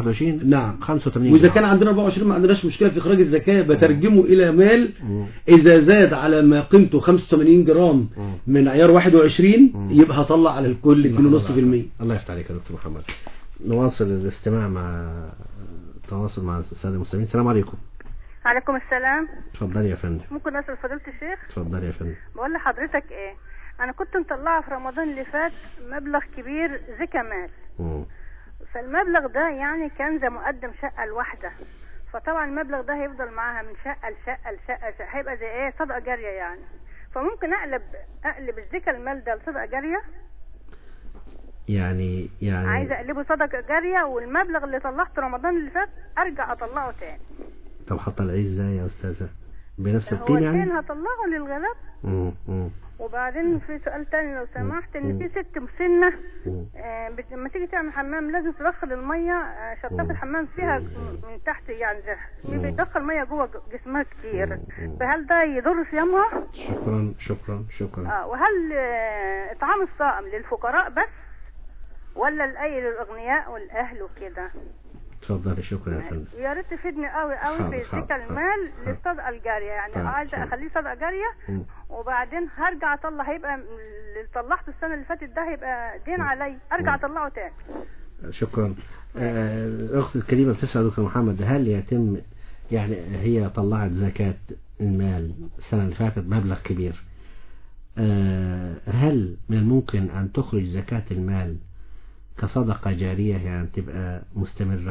[SPEAKER 3] 21
[SPEAKER 4] نعم
[SPEAKER 3] 85
[SPEAKER 4] وإذا
[SPEAKER 3] جرام.
[SPEAKER 4] كان عندنا 24 ما عندناش مشكلة في إخراج الزكاة بترجمه إلى مال
[SPEAKER 3] مم.
[SPEAKER 4] إذا زاد على ما قيمته 85 جرام
[SPEAKER 3] مم.
[SPEAKER 4] من عيار 21
[SPEAKER 3] مم.
[SPEAKER 4] يبقى هطلع على الكل 2.5%
[SPEAKER 3] الله يفتح عليك يا دكتور محمد نواصل الاستماع مع التواصل مع السادة المسلمين السلام عليكم
[SPEAKER 8] عليكم السلام
[SPEAKER 3] اتفضلي يا فندم
[SPEAKER 8] ممكن اسال فضيله الشيخ
[SPEAKER 3] اتفضلي يا فندم
[SPEAKER 8] بقول لحضرتك ايه انا كنت مطلعه في رمضان اللي فات مبلغ كبير زكاة مال
[SPEAKER 3] مم.
[SPEAKER 8] فالمبلغ ده يعني كان زي مقدم شقه الواحده فطبعا المبلغ ده هيفضل معاها من شقه لشقه لشقه, لشقة هيبقى زي ايه صدقه جاريه يعني فممكن اقلب اقلب الزكاة المال ده لصدقه جاريه
[SPEAKER 3] يعني يعني
[SPEAKER 8] عايزه اقلبه صدقه جاريه والمبلغ اللي طلعته رمضان اللي فات ارجع اطلعه تاني
[SPEAKER 3] طب حط العيش ازاي يا استاذه بنفس
[SPEAKER 8] هو
[SPEAKER 3] القيمة
[SPEAKER 8] الدين
[SPEAKER 3] يعني
[SPEAKER 8] هطلعه للغلاب
[SPEAKER 3] مم. مم.
[SPEAKER 8] وبعدين في سؤال تاني لو سمحت ان
[SPEAKER 3] مم.
[SPEAKER 8] في ست مسنة
[SPEAKER 3] مم.
[SPEAKER 8] آه، بت- لما تيجي تعمل حمام لازم تدخل المية آه، شطافة الحمام فيها من تحت يعني زي- بيدخل مية جوه ج- جسمها كتير فهل ده يضر صيامها؟
[SPEAKER 3] شكرا شكرا شكرا
[SPEAKER 8] اه وهل آه، اطعام الصائم للفقراء بس ولا لاي للاغنياء والاهل وكده؟
[SPEAKER 3] تفضلي شكرا يا فندم
[SPEAKER 8] يا ريت تفيدني قوي قوي
[SPEAKER 3] حاضر،
[SPEAKER 8] في
[SPEAKER 3] حاضر،
[SPEAKER 8] زكاة
[SPEAKER 3] حاضر.
[SPEAKER 8] المال
[SPEAKER 3] حاضر.
[SPEAKER 8] للصدقة الجارية يعني
[SPEAKER 3] طيب،
[SPEAKER 8] عايزة
[SPEAKER 3] طيب.
[SPEAKER 8] اخليه صدقة جارية
[SPEAKER 3] مم.
[SPEAKER 8] وبعدين هرجع اطلع هيبقى اللي طلعته السنة اللي فاتت ده هيبقى دين علي ارجع اطلعه تاني
[SPEAKER 3] شكرا آه، الأخت الكريمة بتسأل دكتور محمد هل يتم يعني هي طلعت زكاة المال السنة اللي فاتت مبلغ كبير آه، هل من الممكن أن تخرج زكاة المال كصدقة جارية يعني تبقى مستمرة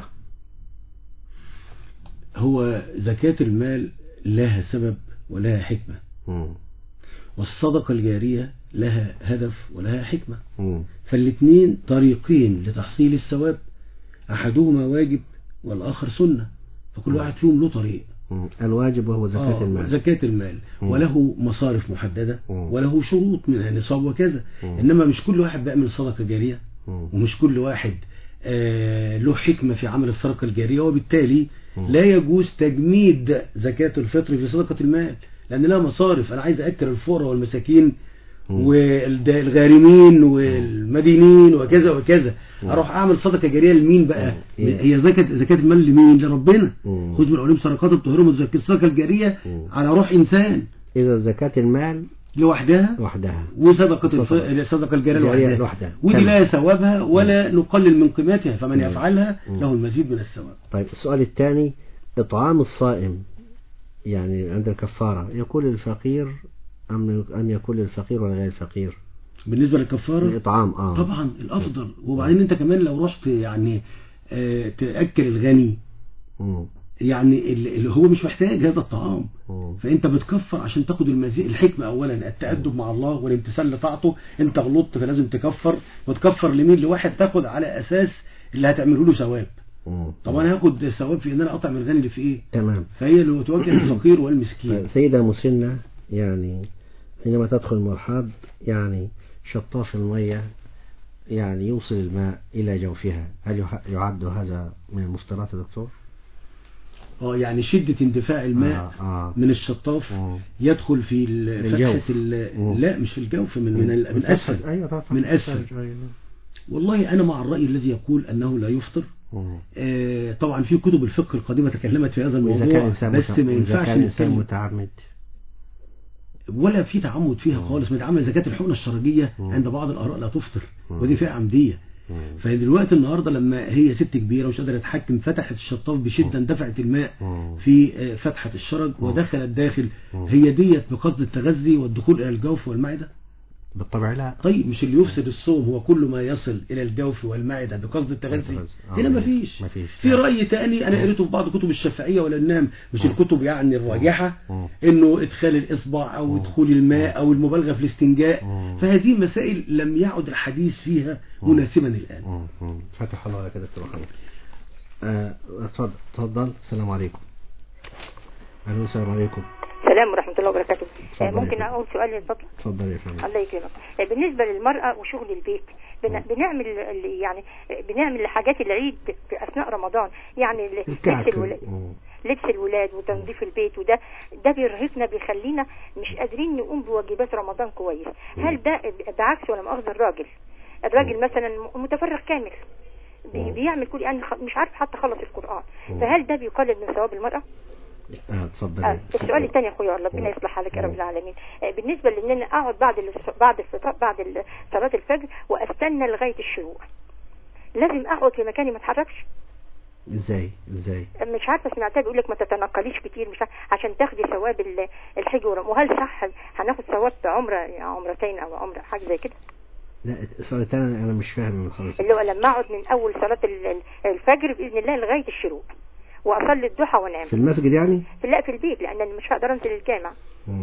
[SPEAKER 4] هو زكاة المال لها سبب ولها حكمة
[SPEAKER 3] مم.
[SPEAKER 4] والصدقة الجارية لها هدف ولها حكمة
[SPEAKER 3] مم.
[SPEAKER 4] فالاثنين طريقين لتحصيل الثواب أحدهما واجب والآخر سنة فكل واحد فيهم له طريق
[SPEAKER 3] مم. الواجب وهو زكاة
[SPEAKER 4] آه،
[SPEAKER 3] المال
[SPEAKER 4] زكاة المال
[SPEAKER 3] مم.
[SPEAKER 4] وله مصارف محددة
[SPEAKER 3] مم.
[SPEAKER 4] وله شروط منها نصاب وكذا
[SPEAKER 3] مم.
[SPEAKER 4] إنما مش كل واحد بيعمل صدقة جارية
[SPEAKER 3] مم.
[SPEAKER 4] ومش كل واحد آه، له حكمة في عمل الصدقة الجارية وبالتالي
[SPEAKER 3] مم.
[SPEAKER 4] لا يجوز تجميد زكاة الفطر في صدقة المال لأن لها مصارف أنا عايز أكل الفقراء والمساكين
[SPEAKER 3] مم.
[SPEAKER 4] والغارمين والمدينين وكذا وكذا أروح أعمل صدقة جارية لمين بقى
[SPEAKER 3] مم.
[SPEAKER 4] هي زكاة زكاة المال لمين لربنا
[SPEAKER 3] مم.
[SPEAKER 4] خذ من عليهم صدقات بطهرهم وتزكي الصدقة الجارية
[SPEAKER 3] مم.
[SPEAKER 4] على روح إنسان
[SPEAKER 3] إذا زكاة المال
[SPEAKER 4] لوحدها
[SPEAKER 3] وحدها
[SPEAKER 4] وصدقة الف...
[SPEAKER 3] صدقة.
[SPEAKER 4] الصدقة الجارية
[SPEAKER 3] جارية
[SPEAKER 4] لوحدها
[SPEAKER 3] لوحدها.
[SPEAKER 4] ودي
[SPEAKER 3] تمام.
[SPEAKER 4] لا ثوابها ولا نقلل من قيمتها فمن
[SPEAKER 3] مم.
[SPEAKER 4] يفعلها
[SPEAKER 3] مم.
[SPEAKER 4] له المزيد من الثواب
[SPEAKER 3] طيب السؤال الثاني إطعام الصائم يعني عند الكفارة يكون الفقير أم أم يكون الفقير ولا غير الفقير
[SPEAKER 4] بالنسبة للكفارة
[SPEAKER 3] الإطعام آه
[SPEAKER 4] طبعا الأفضل وبعدين أنت كمان لو رحت يعني آه، تأكل الغني
[SPEAKER 3] مم.
[SPEAKER 4] يعني اللي اللي هو مش محتاج هذا الطعام
[SPEAKER 3] مم.
[SPEAKER 4] فانت بتكفر عشان تاخد المزيد الحكمة اولا التأدب مع الله والامتثال لطاعته انت غلطت فلازم تكفر وتكفر لمين لواحد تاخد على اساس اللي هتعمله له ثواب
[SPEAKER 3] مم.
[SPEAKER 4] طب انا هاخد ثواب في ان انا اطعم الغني اللي في ايه
[SPEAKER 3] تمام
[SPEAKER 4] فهي اللي توجه الفقير والمسكين
[SPEAKER 3] سيدة مسنة يعني حينما تدخل المرحاض يعني شطاف المية يعني يوصل الماء إلى جوفها هل يح- يعد هذا من المفترات يا دكتور؟
[SPEAKER 4] اه يعني شدة اندفاع الماء
[SPEAKER 3] آه آه.
[SPEAKER 4] من الشطاف
[SPEAKER 3] مم.
[SPEAKER 4] يدخل في ال-
[SPEAKER 3] الجوف.
[SPEAKER 4] فتحة ال-
[SPEAKER 3] مم.
[SPEAKER 4] لا مش في الجوف من من, ال- من اسفل
[SPEAKER 3] أيوة طبعا
[SPEAKER 4] من أسفل. والله انا مع الرأي الذي يقول انه لا يفطر
[SPEAKER 3] مم.
[SPEAKER 4] آه، طبعا في كتب الفقه القديمة تكلمت في هذا
[SPEAKER 3] وإذا كان
[SPEAKER 4] الموضوع
[SPEAKER 3] إنسان
[SPEAKER 4] بس
[SPEAKER 3] مت-
[SPEAKER 4] ما
[SPEAKER 3] وإذا
[SPEAKER 4] ينفعش
[SPEAKER 3] كان إنسان
[SPEAKER 4] نتكلم
[SPEAKER 3] متعمد
[SPEAKER 4] ولا في تعمد فيها خالص متعمد زكاة الحقنة الشرجية
[SPEAKER 3] مم.
[SPEAKER 4] عند بعض الآراء لا تفطر
[SPEAKER 3] مم.
[SPEAKER 4] ودي فيها عمدية
[SPEAKER 3] مم.
[SPEAKER 4] فدلوقتي النهاردة لما هي ست كبيرة ومش قادرة تتحكم فتحت الشطاف بشدة اندفعت الماء
[SPEAKER 3] مم.
[SPEAKER 4] في آه، فتحة الشرج ودخلت داخل
[SPEAKER 3] مم.
[SPEAKER 4] هي ديت بقصد التغذي والدخول إلى الجوف والمعدة
[SPEAKER 3] بالطبع لا
[SPEAKER 4] طيب مش اللي يفسد الصوم هو كل ما يصل إلى الجوف والمعدة بقصد التغذي
[SPEAKER 3] التغذي. آه.
[SPEAKER 4] هنا مفيش
[SPEAKER 3] مفيش.
[SPEAKER 4] في رأي تاني أنا قريته في بعض كتب الشافعية ولا النام مش الكتب يعني الراجحة
[SPEAKER 3] مم.
[SPEAKER 4] انه ادخال الاصبع او دخول الماء او المبالغه في الاستنجاء
[SPEAKER 3] مم.
[SPEAKER 4] فهذه مسائل لم يعد الحديث فيها مناسبا الان
[SPEAKER 3] مم. مم. فتح الله لك يا دكتور محمد آه، اتفضل اتفضل السلام عليكم أهلا السلام عليكم
[SPEAKER 9] السلام ورحمة الله وبركاته
[SPEAKER 3] اتفضل
[SPEAKER 9] آه،
[SPEAKER 3] يا
[SPEAKER 9] ممكن
[SPEAKER 3] فندم.
[SPEAKER 9] أقول سؤال اتفضل
[SPEAKER 3] اتفضل يا فندم
[SPEAKER 9] الله يكرمك آه، بالنسبة للمرأة وشغل البيت بن- بنعمل ال- يعني آه، بنعمل حاجات العيد في أثناء رمضان يعني ال-
[SPEAKER 3] الكعك.
[SPEAKER 9] لبس الولاد
[SPEAKER 3] مم.
[SPEAKER 9] لبس الولاد وتنظيف البيت وده ده بيرهقنا بيخلينا مش قادرين نقوم بواجبات رمضان كويس هل ده بعكس ولا مؤاخذة الراجل الراجل مثلا م- متفرغ كامل بي- بيعمل كل يعني خ- مش عارف حتى خلص القرآن فهل ده بيقلل من ثواب المرأة؟
[SPEAKER 3] آه، اتفضل
[SPEAKER 9] آه، السؤال الثاني يا اخويا ربنا يصلح حالك يا رب العالمين آه، بالنسبه لان انا اقعد بعد الس- بعد الفطار بعد ال- صلاه الفجر واستنى لغايه الشروق لازم اقعد في مكاني ما اتحركش
[SPEAKER 3] ازاي ازاي
[SPEAKER 9] مش عارفه سمعتها بيقول لك ما تتنقليش كتير مش عارفة عشان تاخدي ثواب ال- الحج والعمرة. وهل صح هناخد ثواب عمره عمرتين او عمره حاجه زي كده
[SPEAKER 3] لا السؤال الثاني انا مش فاهم خالص
[SPEAKER 9] اللي هو لما اقعد من اول صلاه ال- ال- الفجر باذن الله لغايه الشروق واصلي الضحى وانام
[SPEAKER 3] في المسجد يعني
[SPEAKER 9] لا في البيت لان أنا مش هقدر انزل الجامع
[SPEAKER 3] مم.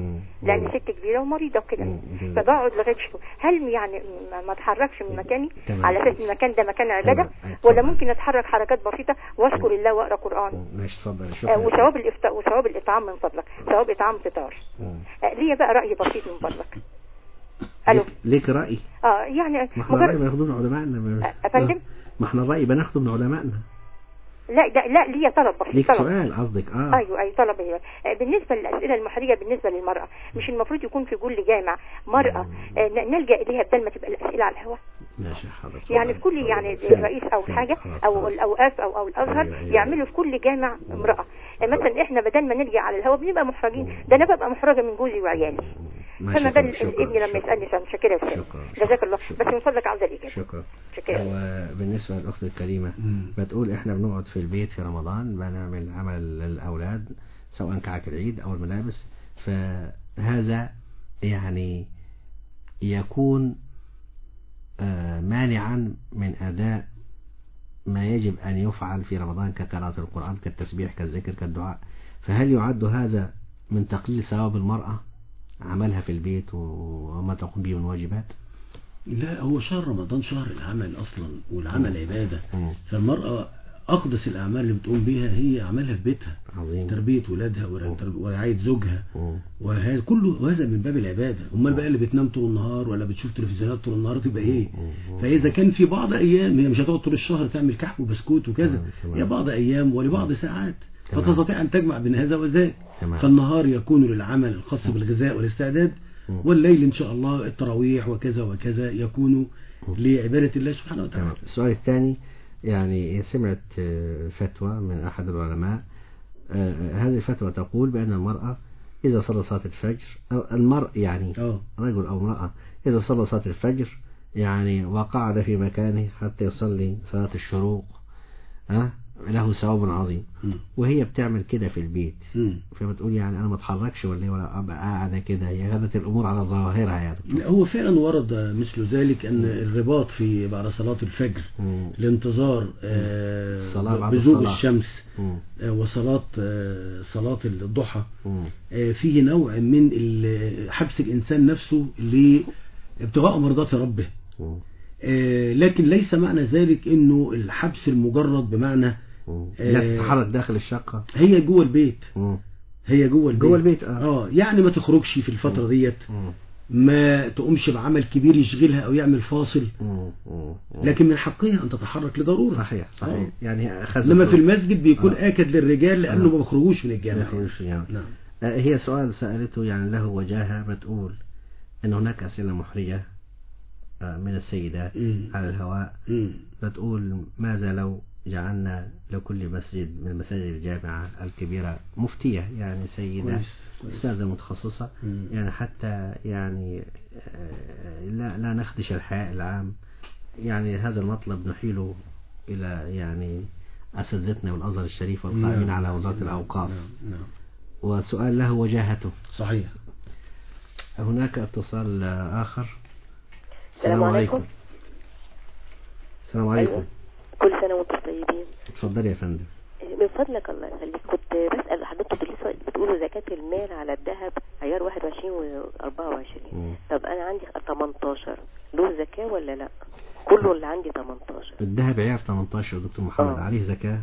[SPEAKER 9] لان
[SPEAKER 3] مم.
[SPEAKER 9] ست كبيره ومريضه وكده
[SPEAKER 3] مم.
[SPEAKER 9] فبقعد لغايه شهور هل يعني ما- ما اتحركش من مكاني
[SPEAKER 3] تمام.
[SPEAKER 9] على اساس المكان ده مكان عباده
[SPEAKER 3] تمام. أي،
[SPEAKER 9] ولا
[SPEAKER 3] اتفضل.
[SPEAKER 9] ممكن اتحرك حركات بسيطه واذكر الله واقرا قران
[SPEAKER 3] ماشي اتفضل
[SPEAKER 9] آه،
[SPEAKER 3] شكرا
[SPEAKER 9] وثواب الافطار وثواب الاطعام من فضلك ثواب اطعام فطار
[SPEAKER 3] مم.
[SPEAKER 9] آه، ليا بقى راي بسيط من فضلك الو
[SPEAKER 3] ليك- ليك رأي
[SPEAKER 9] اه يعني
[SPEAKER 3] ما احنا الرأي
[SPEAKER 9] مجرد
[SPEAKER 3] بناخده من علمائنا ما-
[SPEAKER 9] أفندم؟
[SPEAKER 3] ما احنا الرأي بناخده من علمائنا
[SPEAKER 9] لا ده لا ليا طلب بسيط
[SPEAKER 3] ليك
[SPEAKER 9] طلب
[SPEAKER 3] سؤال قصدك اه
[SPEAKER 9] ايوه اي طلب هي آه، بالنسبه للاسئله المحرجه بالنسبه للمراه مش المفروض يكون في كل جامع مراه آه، ن- نلجا اليها بدل ما تبقى الاسئله على الهواء
[SPEAKER 3] ماشي حاضر
[SPEAKER 9] يعني في كل يعني
[SPEAKER 3] فهمت.
[SPEAKER 9] الرئيس او
[SPEAKER 3] فهمت.
[SPEAKER 9] حاجه
[SPEAKER 3] خلاص،
[SPEAKER 9] او
[SPEAKER 3] خلاص.
[SPEAKER 9] الاوقاف او او
[SPEAKER 3] أيوة،
[SPEAKER 9] الازهر
[SPEAKER 3] أيوة.
[SPEAKER 9] يعملوا في كل جامع امراه آه، مثلا احنا بدل ما نلجا على الهواء بنبقى محرجين ده انا ببقى محرجه من جوزي وعيالي
[SPEAKER 3] ماشي،
[SPEAKER 9] فما بال
[SPEAKER 3] شكرا،
[SPEAKER 9] ابني لما
[SPEAKER 3] شكرا.
[SPEAKER 9] يسالني سؤال شكرا يا استاذ
[SPEAKER 3] شكرا.
[SPEAKER 9] جزاك الله
[SPEAKER 3] شكرا.
[SPEAKER 9] بس من فضلك عاوزه الاجابه
[SPEAKER 3] شكرا
[SPEAKER 9] شكرا
[SPEAKER 3] وبالنسبة للأخت الكريمة
[SPEAKER 4] مم.
[SPEAKER 3] بتقول إحنا بنقعد في البيت في رمضان بنعمل عمل للأولاد سواء كعك العيد أو الملابس فهذا يعني يكون آه، مانعا من أداء ما يجب أن يفعل في رمضان كقراءة القرآن كالتسبيح كالذكر كالدعاء فهل يعد هذا من تقليل ثواب المرأة عملها في البيت وما تقوم به من واجبات
[SPEAKER 4] لا هو شهر رمضان شهر العمل أصلا والعمل عبادة
[SPEAKER 3] مم.
[SPEAKER 4] فالمرأة أقدس الأعمال اللي بتقوم بيها هي أعمالها في بيتها
[SPEAKER 3] عظيم
[SPEAKER 4] تربية ولادها ورع- ورعاية زوجها
[SPEAKER 3] مم.
[SPEAKER 4] وهذا كله هذا من باب العبادة أمال بقى اللي بتنام طول النهار ولا بتشوف تلفزيونات طول النهار تبقى إيه فإذا كان في بعض أيام هي مش هتقعد طول الشهر تعمل كحك وبسكوت وكذا
[SPEAKER 3] تمام، تمام.
[SPEAKER 4] هي بعض أيام ولبعض ساعات
[SPEAKER 3] تمام.
[SPEAKER 4] فتستطيع أن تجمع بين هذا وذاك
[SPEAKER 3] تمام.
[SPEAKER 4] فالنهار يكون للعمل الخاص بالغذاء والاستعداد
[SPEAKER 3] مم.
[SPEAKER 4] والليل إن شاء الله التراويح وكذا وكذا يكون لعبادة الله سبحانه وتعالى
[SPEAKER 3] تمام السؤال الثاني يعني سمعت آه، فتوى من أحد العلماء آه، هذه الفتوى تقول بأن المرأة إذا صلى صلاة الفجر أو المرء يعني
[SPEAKER 4] اه
[SPEAKER 3] رجل أو امرأة إذا صلى صلاة الفجر يعني وقعد في مكانه حتى يصلي صلاة الشروق أه؟ له ثواب عظيم
[SPEAKER 4] مم.
[SPEAKER 3] وهي بتعمل كده في البيت
[SPEAKER 4] مم.
[SPEAKER 3] فبتقول يعني أنا ما اتحركش ولا إيه ولا أبقى قاعدة كده هي خدت الأمور على ظواهرها يعني
[SPEAKER 4] لا هو فعلا ورد مثل ذلك أن الرباط في بعد صلاة الفجر
[SPEAKER 3] مم.
[SPEAKER 4] لانتظار آه،
[SPEAKER 3] الصلاة بعد
[SPEAKER 4] بزوغ
[SPEAKER 3] الصلاة.
[SPEAKER 4] الشمس
[SPEAKER 3] مم.
[SPEAKER 4] آه، وصلاة آه، صلاة الضحى
[SPEAKER 3] مم.
[SPEAKER 4] آه، فيه نوع من ال- حبس الإنسان نفسه لابتغاء مرضات ربه
[SPEAKER 3] مم.
[SPEAKER 4] آه، لكن ليس معنى ذلك انه الحبس المجرد بمعنى
[SPEAKER 3] مم.
[SPEAKER 4] آه،
[SPEAKER 3] لا تتحرك داخل الشقة
[SPEAKER 4] هي جوه البيت
[SPEAKER 3] مم.
[SPEAKER 4] هي جوه البيت
[SPEAKER 3] جوه البيت، آه.
[SPEAKER 4] اه يعني ما تخرجش في الفترة ديت
[SPEAKER 3] مم.
[SPEAKER 4] ما تقومش بعمل كبير يشغلها او يعمل فاصل
[SPEAKER 3] مم. مم.
[SPEAKER 4] لكن من حقها ان تتحرك لضرورة
[SPEAKER 3] صحيح صحيح
[SPEAKER 4] آه.
[SPEAKER 3] يعني أخذ
[SPEAKER 4] انما في المسجد بيكون
[SPEAKER 3] آه.
[SPEAKER 4] آكد للرجال لانه
[SPEAKER 3] آه.
[SPEAKER 4] ما بيخرجوش من
[SPEAKER 3] ما
[SPEAKER 4] الجامع
[SPEAKER 3] يخرجش يعني.
[SPEAKER 4] نعم
[SPEAKER 3] آه، هي سؤال سألته يعني له وجاهة بتقول أن هناك أسئلة محرجة آه، من السيدات
[SPEAKER 4] مم.
[SPEAKER 3] على الهواء
[SPEAKER 4] مم.
[SPEAKER 3] بتقول ماذا لو جعلنا لكل مسجد من مساجد الجامعة الكبيرة مفتية يعني سيدة
[SPEAKER 4] كويس، كويس.
[SPEAKER 3] أستاذة متخصصة
[SPEAKER 4] مم.
[SPEAKER 3] يعني حتى يعني آه، لا لا نخدش الحياء العام يعني هذا المطلب نحيله إلى يعني أساتذتنا والأزهر الشريف والقائمين
[SPEAKER 4] نعم.
[SPEAKER 3] على وزارة
[SPEAKER 4] نعم.
[SPEAKER 3] الأوقاف
[SPEAKER 4] نعم. نعم.
[SPEAKER 3] وسؤال له وجاهته
[SPEAKER 4] صحيح
[SPEAKER 3] هناك اتصال آخر
[SPEAKER 10] السلام عليكم.
[SPEAKER 3] السلام عليكم
[SPEAKER 10] أيوة. كل سنة وانتم طيبين
[SPEAKER 3] اتفضلي يا فندم
[SPEAKER 10] من فضلك الله يخليك كنت بسأل حضرتك لسه بتقولوا زكاة المال على الذهب عيار 21 و 24
[SPEAKER 3] مم.
[SPEAKER 10] طب أنا عندي 18 له زكاة ولا لا؟ كله اللي عندي 18
[SPEAKER 3] الذهب عيار 18 يا دكتور محمد
[SPEAKER 10] آه.
[SPEAKER 3] عليه زكاة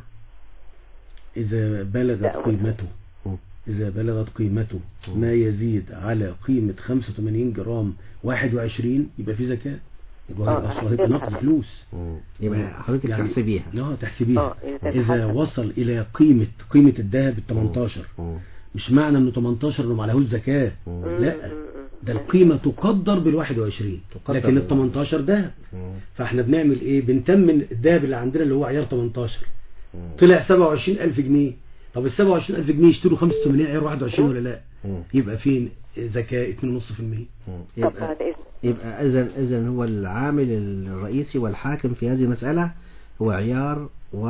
[SPEAKER 4] إذا بلغت
[SPEAKER 10] لا،
[SPEAKER 4] قيمته
[SPEAKER 3] مم.
[SPEAKER 4] إذا بلغت قيمته
[SPEAKER 3] مم.
[SPEAKER 4] ما يزيد على قيمة 85 جرام 21 يبقى في زكاة يبقى
[SPEAKER 10] آه،
[SPEAKER 4] أصلا
[SPEAKER 10] على
[SPEAKER 4] هيبقى
[SPEAKER 10] كده
[SPEAKER 4] نقد
[SPEAKER 10] حضرتك.
[SPEAKER 4] فلوس
[SPEAKER 3] مم. يبقى حضرتك
[SPEAKER 4] يعني-
[SPEAKER 3] تحسبيها
[SPEAKER 4] اه تحسبيها
[SPEAKER 10] اه إذا
[SPEAKER 4] إذا
[SPEAKER 10] تحسب.
[SPEAKER 4] وصل إلى قيمة قيمة الذهب ال 18
[SPEAKER 3] مم.
[SPEAKER 4] مش معنى إنه 18 إنه ما عليهوش زكاة
[SPEAKER 3] مم.
[SPEAKER 4] لا ده القيمة تقدر بال 21
[SPEAKER 3] تقدر
[SPEAKER 4] لكن ال
[SPEAKER 3] بال-
[SPEAKER 4] 18 ذهب
[SPEAKER 3] مم.
[SPEAKER 4] فاحنا بنعمل ايه بنتمن الذهب اللي عندنا اللي هو عيار 18
[SPEAKER 3] مم.
[SPEAKER 4] طلع 27000 جنيه طب ال 27000 جنيه يشتروا 85 عيار 21 ولا لا
[SPEAKER 3] مم.
[SPEAKER 4] يبقى فين زكاة 2.5%
[SPEAKER 3] مم.
[SPEAKER 10] طب
[SPEAKER 3] يبقى
[SPEAKER 10] بعد إذن
[SPEAKER 3] يبقى إذا إذا هو العامل الرئيسي والحاكم في هذه المسألة هو عيار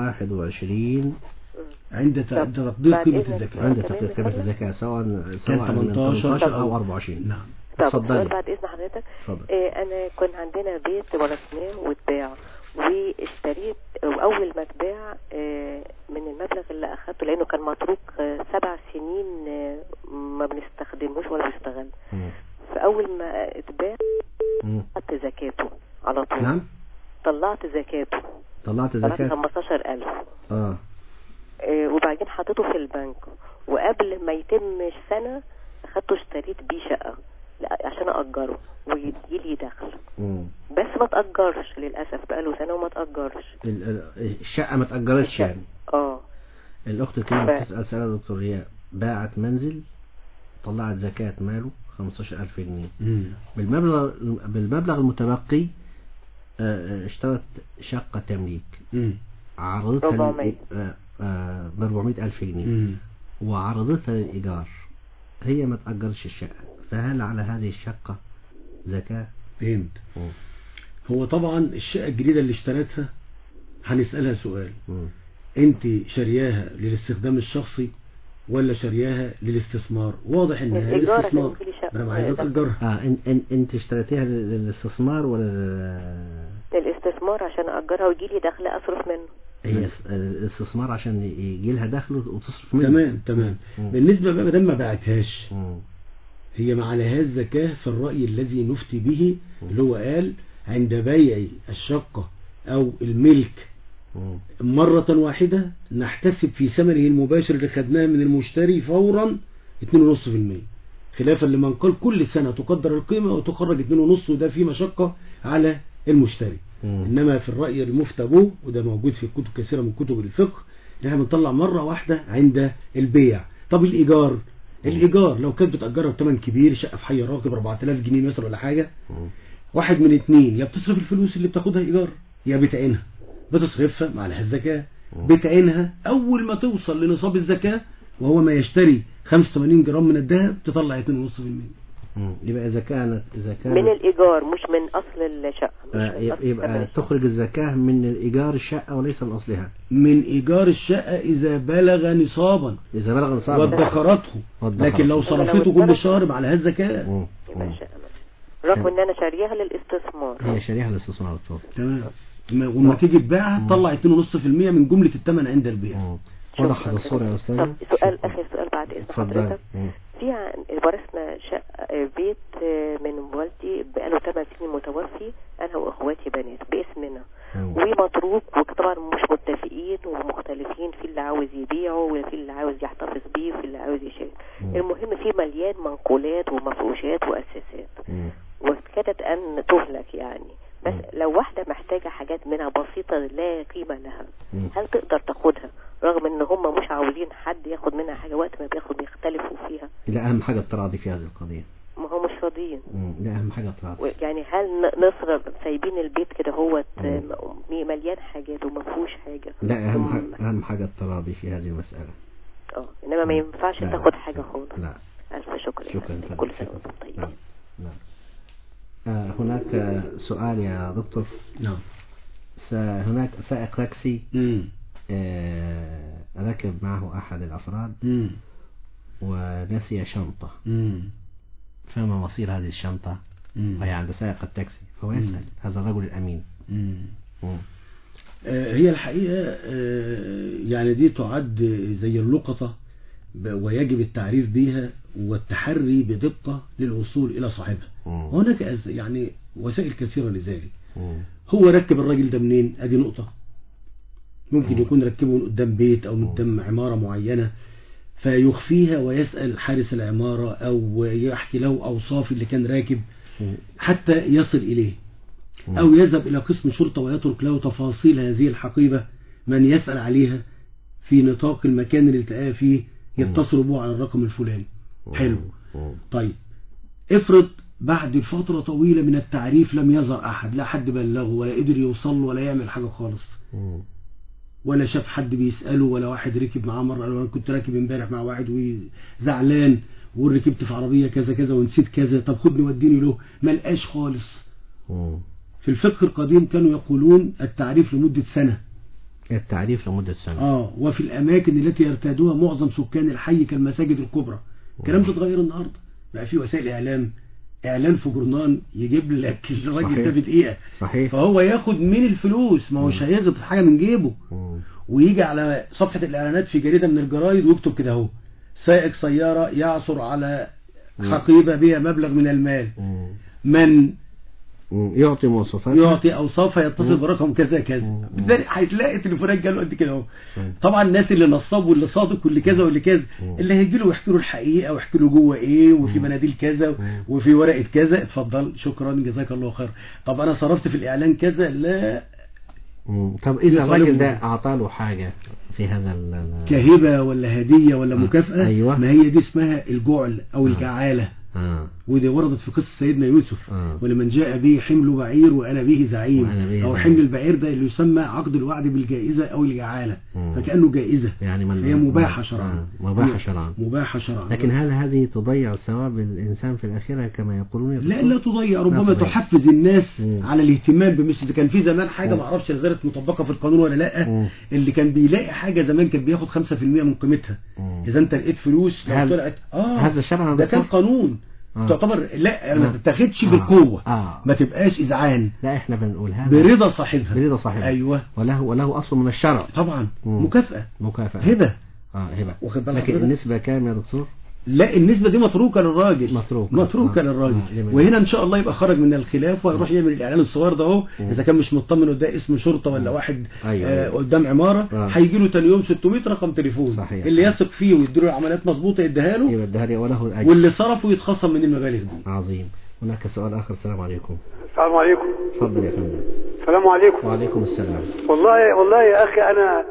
[SPEAKER 3] 21
[SPEAKER 4] عند ت-
[SPEAKER 10] طب
[SPEAKER 4] تقدير
[SPEAKER 10] بعد
[SPEAKER 4] قيمة
[SPEAKER 10] إذنك
[SPEAKER 4] الزكاة
[SPEAKER 3] عند
[SPEAKER 10] كمان
[SPEAKER 3] تقدير قيمة
[SPEAKER 10] مثلا؟
[SPEAKER 3] الزكاة سواء
[SPEAKER 4] كان
[SPEAKER 3] سواء من
[SPEAKER 4] 18
[SPEAKER 3] 18 أو 24
[SPEAKER 4] نعم
[SPEAKER 10] طب
[SPEAKER 3] اتفضلي.
[SPEAKER 10] سؤال بعد إذن حضرتك
[SPEAKER 3] اتفضل.
[SPEAKER 10] إيه أنا كان عندنا بيت ورثناه واتباع واشتريت وأول ما اتباع آه، من المبلغ اللي أخدته لأنه كان متروك آه، سبع سنين آه، ما بنستخدمهوش ولا بيشتغل
[SPEAKER 3] طلعت
[SPEAKER 10] طلعت
[SPEAKER 3] زكاة
[SPEAKER 10] 15000
[SPEAKER 3] اه
[SPEAKER 10] آه، وبعدين حطيته في البنك وقبل ما يتم السنة اخدته اشتريت بيه شقة لا، عشان أأجره ويجيلي دخل
[SPEAKER 3] مم.
[SPEAKER 10] بس ما تأجرش للأسف بقاله سنة وما تأجرش
[SPEAKER 3] ال- ال- الشقة ما تأجرتش يعني
[SPEAKER 10] اه
[SPEAKER 3] الأخت الكريمة
[SPEAKER 10] ف-
[SPEAKER 3] بتسأل سؤال يا دكتور هي باعت منزل طلعت زكاة ماله 15000 جنيه
[SPEAKER 4] مم.
[SPEAKER 3] بالمبلغ بالمبلغ المتبقي آه، آه، اشترت شقة تمليك
[SPEAKER 4] مم.
[SPEAKER 3] عرضتها
[SPEAKER 10] 400.
[SPEAKER 3] ب 400 ألف جنيه
[SPEAKER 4] مم.
[SPEAKER 3] وعرضتها للإيجار هي ما تأجرش الشقة فهل على هذه الشقة زكاة؟
[SPEAKER 4] فهمت
[SPEAKER 3] مم.
[SPEAKER 4] هو طبعا الشقة الجديدة اللي اشتريتها هنسألها سؤال
[SPEAKER 3] مم.
[SPEAKER 4] انت شارياها للاستخدام الشخصي ولا شارياها للاستثمار واضح ان هي
[SPEAKER 10] الإيجار عشان
[SPEAKER 4] الاستثمار
[SPEAKER 10] يجيلي شقة.
[SPEAKER 4] انا عايز اتأجرها
[SPEAKER 3] اه ان ان انت اشتريتيها لل- للاستثمار ولا لل-
[SPEAKER 10] للاستثمار عشان أأجرها ويجيلي دخل أصرف منه
[SPEAKER 3] هي اس- الاستثمار عشان يجي لها دخل وتصرف منه
[SPEAKER 4] تمام تمام
[SPEAKER 3] مم.
[SPEAKER 4] بالنسبة بقى مادام ما باعتهاش
[SPEAKER 3] مم.
[SPEAKER 4] هي ما عليهاش زكاة في الرأي الذي نفتي به اللي هو قال عند بيع الشقة أو الملك
[SPEAKER 3] مم.
[SPEAKER 4] مرة واحدة نحتسب في ثمنه المباشر اللي خدناه من المشتري فورا 2.5% خلافا لمن قال كل سنة تقدر القيمة وتخرج 2.5 وده فيه مشقة على المشتري
[SPEAKER 3] مم.
[SPEAKER 4] إنما في الرأي المفتى به وده موجود في كتب كثيرة من كتب الفقه إن احنا بنطلع مرة واحدة عند البيع طب الإيجار الإيجار لو كانت بتأجرها بثمن كبير شقة في حي الراقب 4000 جنيه مثلا ولا حاجة
[SPEAKER 3] مم.
[SPEAKER 4] واحد من اتنين يا بتصرف الفلوس اللي بتاخدها إيجار يا بتعينها بتصرفها مع لها الزكاة بتعينها أول ما توصل لنصاب الزكاة وهو ما يشتري 85 جرام من الذهب تطلع 2.5%
[SPEAKER 3] مم. يبقى إذا كانت إذا كانت
[SPEAKER 10] من الإيجار مش من أصل الشقة مش
[SPEAKER 3] آه،
[SPEAKER 10] من أصل
[SPEAKER 3] يبقى
[SPEAKER 10] ثمن الشقة.
[SPEAKER 3] تخرج الزكاة من الإيجار الشقة وليس من أصلها
[SPEAKER 4] من إيجار الشقة إذا بلغ نصابا
[SPEAKER 3] إذا بلغ نصاب
[SPEAKER 4] وادخرته
[SPEAKER 3] وادخرته.
[SPEAKER 4] لكن لو صرفته كل شهر ما عليهاش زكاة
[SPEAKER 3] مم.
[SPEAKER 10] يبقى
[SPEAKER 3] مم.
[SPEAKER 10] شقة مثلا. رغم ان انا شاريها للاستثمار
[SPEAKER 3] هي شريحة الاستثمار الطول
[SPEAKER 4] تمام ما- ولما تيجي تبيعها تطلع 2.5% من جملة الثمن عند البيع
[SPEAKER 3] مم.
[SPEAKER 10] شكراً.
[SPEAKER 3] وضحت الصورة يا أستاذ
[SPEAKER 10] طب سؤال اخر سؤال بعد اذن
[SPEAKER 3] اتفضل
[SPEAKER 10] حضرتك في عن- ورثنا شقة بيت آه، من والدي بقاله 8 سنين متوفي انا واخواتي بنات باسمنا ومتروك وطبعا مش متفقين ومختلفين في اللي عاوز يبيعه وفي اللي عاوز يحتفظ بيه وفي اللي عاوز يشيل المهم في مليان منقولات ومفروشات واساسات وكادت ان تهلك يعني بس لو واحدة محتاجة حاجات منها بسيطة لا قيمة لها هل تقدر تاخدها رغم ان هم مش عاوزين حد ياخد منها حاجة وقت ما بياخد بيختلفوا فيها
[SPEAKER 3] لا أهم حاجة التراضي في هذه القضية
[SPEAKER 10] ما هم مش راضيين
[SPEAKER 3] مم. لا أهم حاجة التراضي
[SPEAKER 10] و- يعني هل ن- نصرف سايبين البيت كده هو مليان حاجات وما فيهوش حاجة
[SPEAKER 3] لا أهم
[SPEAKER 10] ثم-
[SPEAKER 3] حاجة أهم حاجة التراضي في هذه المسألة
[SPEAKER 10] اه انما ما ينفعش
[SPEAKER 3] لا.
[SPEAKER 10] تاخد حاجة خالص
[SPEAKER 3] لا
[SPEAKER 10] الف شكر يا
[SPEAKER 3] شكرا
[SPEAKER 10] فندم.
[SPEAKER 3] فندم.
[SPEAKER 10] كل سنة
[SPEAKER 3] شكرا.
[SPEAKER 10] وانتم طيبين
[SPEAKER 3] نعم نعم آه هناك آه، سؤال يا دكتور
[SPEAKER 4] نعم
[SPEAKER 3] س- هناك سائق تاكسي
[SPEAKER 4] مم.
[SPEAKER 3] آه ركب معه أحد الأفراد
[SPEAKER 4] مم.
[SPEAKER 3] ونسي شنطة
[SPEAKER 4] مم.
[SPEAKER 3] فما مصير هذه الشنطة
[SPEAKER 4] مم.
[SPEAKER 3] وهي عند سائق التاكسي فهو يسأل هذا الرجل الأمين
[SPEAKER 4] مم.
[SPEAKER 3] مم.
[SPEAKER 4] آه، هي الحقيقة آه، يعني دي تعد زي اللقطة ب- ويجب التعريف بها والتحري بدقة للوصول إلى صاحبها
[SPEAKER 3] مم.
[SPEAKER 4] هناك أز- يعني وسائل كثيرة لذلك
[SPEAKER 3] مم.
[SPEAKER 4] هو ركب الراجل ده منين ادي نقطة ممكن يكون ركبه من قدام بيت او من قدام عمارة معينة فيخفيها ويسأل حارس العمارة او يحكي له اوصاف اللي كان راكب
[SPEAKER 3] مم.
[SPEAKER 4] حتى يصل اليه او يذهب الى قسم شرطة ويترك له تفاصيل هذه الحقيبة من يسأل عليها في نطاق المكان اللي التقاه فيه يتصل به على الرقم الفلاني حلو
[SPEAKER 3] مم.
[SPEAKER 4] طيب افرض بعد فترة طويلة من التعريف لم يظهر أحد لا حد بلغه ولا قدر يوصل له ولا يعمل حاجة خالص
[SPEAKER 3] مم.
[SPEAKER 4] ولا شاف حد بيسأله ولا واحد ركب معاه مرة قال له أنا كنت راكب امبارح مع واحد وزعلان وركبت في عربية كذا كذا ونسيت كذا طب خدني وديني له ما لقاش خالص
[SPEAKER 3] مم.
[SPEAKER 4] في الفقه القديم كانوا يقولون التعريف لمدة سنة
[SPEAKER 3] التعريف لمدة سنة
[SPEAKER 4] اه وفي الأماكن التي يرتادها معظم سكان الحي كالمساجد الكبرى الكلام ده اتغير النهارده بقى في وسائل إعلام إعلان في جورنان يجيب لك الراجل
[SPEAKER 3] صحيح.
[SPEAKER 4] ده بدقيقة
[SPEAKER 3] صحيح
[SPEAKER 4] فهو ياخد من الفلوس ما هوش هياخد حاجة من جيبه
[SPEAKER 3] مم.
[SPEAKER 4] ويجي على صفحة الإعلانات في جريدة من الجرايد ويكتب كده اهو سائق سيارة يعثر على حقيبة بها مبلغ من المال
[SPEAKER 3] مم.
[SPEAKER 4] من
[SPEAKER 3] مم. يعطي مواصفات
[SPEAKER 4] يعطي اوصاف يتصل
[SPEAKER 3] مم.
[SPEAKER 4] برقم كذا كذا بالتالي هتلاقي تليفونات جاله قد كده اهو
[SPEAKER 3] مم.
[SPEAKER 4] طبعا الناس اللي نصاب واللي صادق واللي كذا واللي كذا اللي هيجي له يحكي له الحقيقه ويحكي له جوه ايه وفي مناديل كذا وفي ورقه كذا اتفضل شكرا جزاك الله خير طب انا صرفت في الاعلان كذا لا
[SPEAKER 3] مم. طب إذا
[SPEAKER 4] يطالبوا.
[SPEAKER 3] الراجل ده أعطى له حاجة في هذا ال- ال-
[SPEAKER 4] كهبه ولا هديه ولا
[SPEAKER 3] آه.
[SPEAKER 4] مكافاه
[SPEAKER 3] أيوة.
[SPEAKER 4] ما هي دي اسمها الجعل او الجعاله
[SPEAKER 3] آه.
[SPEAKER 4] ودي وردت في قصة سيدنا يوسف
[SPEAKER 3] آه.
[SPEAKER 4] ولمن جاء به حمل بعير وأنا به زعيم
[SPEAKER 3] وأنا به
[SPEAKER 4] أو
[SPEAKER 3] زعيم.
[SPEAKER 4] حمل البعير ده اللي يسمى عقد الوعد بالجائزة أو الجعالة
[SPEAKER 3] مم.
[SPEAKER 4] فكأنه جائزة
[SPEAKER 3] يعني من
[SPEAKER 4] هي مباحة شرعا
[SPEAKER 3] آه. مباحة شرعا
[SPEAKER 4] مباحة شرعا
[SPEAKER 3] لكن هل هذه تضيع ثواب الإنسان في الآخرة كما يقولون يا
[SPEAKER 4] لا
[SPEAKER 3] دكتور؟
[SPEAKER 4] لا تضيع ربما
[SPEAKER 3] تضيع.
[SPEAKER 4] تحفز الناس
[SPEAKER 3] مم.
[SPEAKER 4] على الاهتمام بمثل ده كان في زمان حاجة
[SPEAKER 3] مم.
[SPEAKER 4] ما اعرفش غيرت مطبقة في القانون ولا لا
[SPEAKER 3] مم.
[SPEAKER 4] اللي كان بيلاقي حاجة زمان كان بياخد 5% من قيمتها
[SPEAKER 3] مم.
[SPEAKER 4] إذا أنت لقيت فلوس لو
[SPEAKER 3] هل-
[SPEAKER 4] طلعت آه
[SPEAKER 3] هذا شرعا يا
[SPEAKER 4] ده كان
[SPEAKER 3] دكتور؟
[SPEAKER 4] قانون
[SPEAKER 3] آه.
[SPEAKER 4] تعتبر لا ما
[SPEAKER 3] آه.
[SPEAKER 4] تتاخدش
[SPEAKER 3] آه.
[SPEAKER 4] بالقوة
[SPEAKER 3] آه.
[SPEAKER 4] ما تبقاش إذعان
[SPEAKER 3] لا احنا بنقول هذا
[SPEAKER 4] برضا صاحبها
[SPEAKER 3] برضا صاحبها
[SPEAKER 4] ايوه
[SPEAKER 3] وله وله أصل من الشرع
[SPEAKER 4] طبعا
[SPEAKER 3] مم.
[SPEAKER 4] مكافأة
[SPEAKER 3] مكافأة
[SPEAKER 4] هبة
[SPEAKER 3] اه هبة
[SPEAKER 4] واخد بالك
[SPEAKER 3] لكن
[SPEAKER 4] حضرتك؟
[SPEAKER 3] النسبة كام يا دكتور؟
[SPEAKER 4] لا النسبة دي متروكة للراجل
[SPEAKER 3] متروكة.
[SPEAKER 4] متروكة
[SPEAKER 3] آه.
[SPEAKER 4] للراجل
[SPEAKER 3] آه، جميل.
[SPEAKER 4] وهنا ان شاء الله يبقى خرج من الخلاف ويروح يعمل الاعلان الصغير ده اهو
[SPEAKER 3] مم.
[SPEAKER 4] اذا كان مش مطمن وده اسم شرطة ولا واحد
[SPEAKER 3] أيوة،
[SPEAKER 4] آه
[SPEAKER 3] أيوة.
[SPEAKER 4] قدام عمارة
[SPEAKER 3] آه.
[SPEAKER 4] هيجي له تاني يوم 600 رقم تليفون
[SPEAKER 3] صحيح.
[SPEAKER 4] اللي يثق فيه ويديله العمليات مظبوطة يديها له
[SPEAKER 3] يبقى الدهري وله الأجر
[SPEAKER 4] واللي صرفه يتخصم من المبالغ دي
[SPEAKER 3] عظيم هناك سؤال آخر السلام عليكم
[SPEAKER 11] السلام عليكم
[SPEAKER 3] تفضل يا فندم
[SPEAKER 11] السلام عليكم
[SPEAKER 3] وعليكم السلام
[SPEAKER 11] والله والله يا اخي انا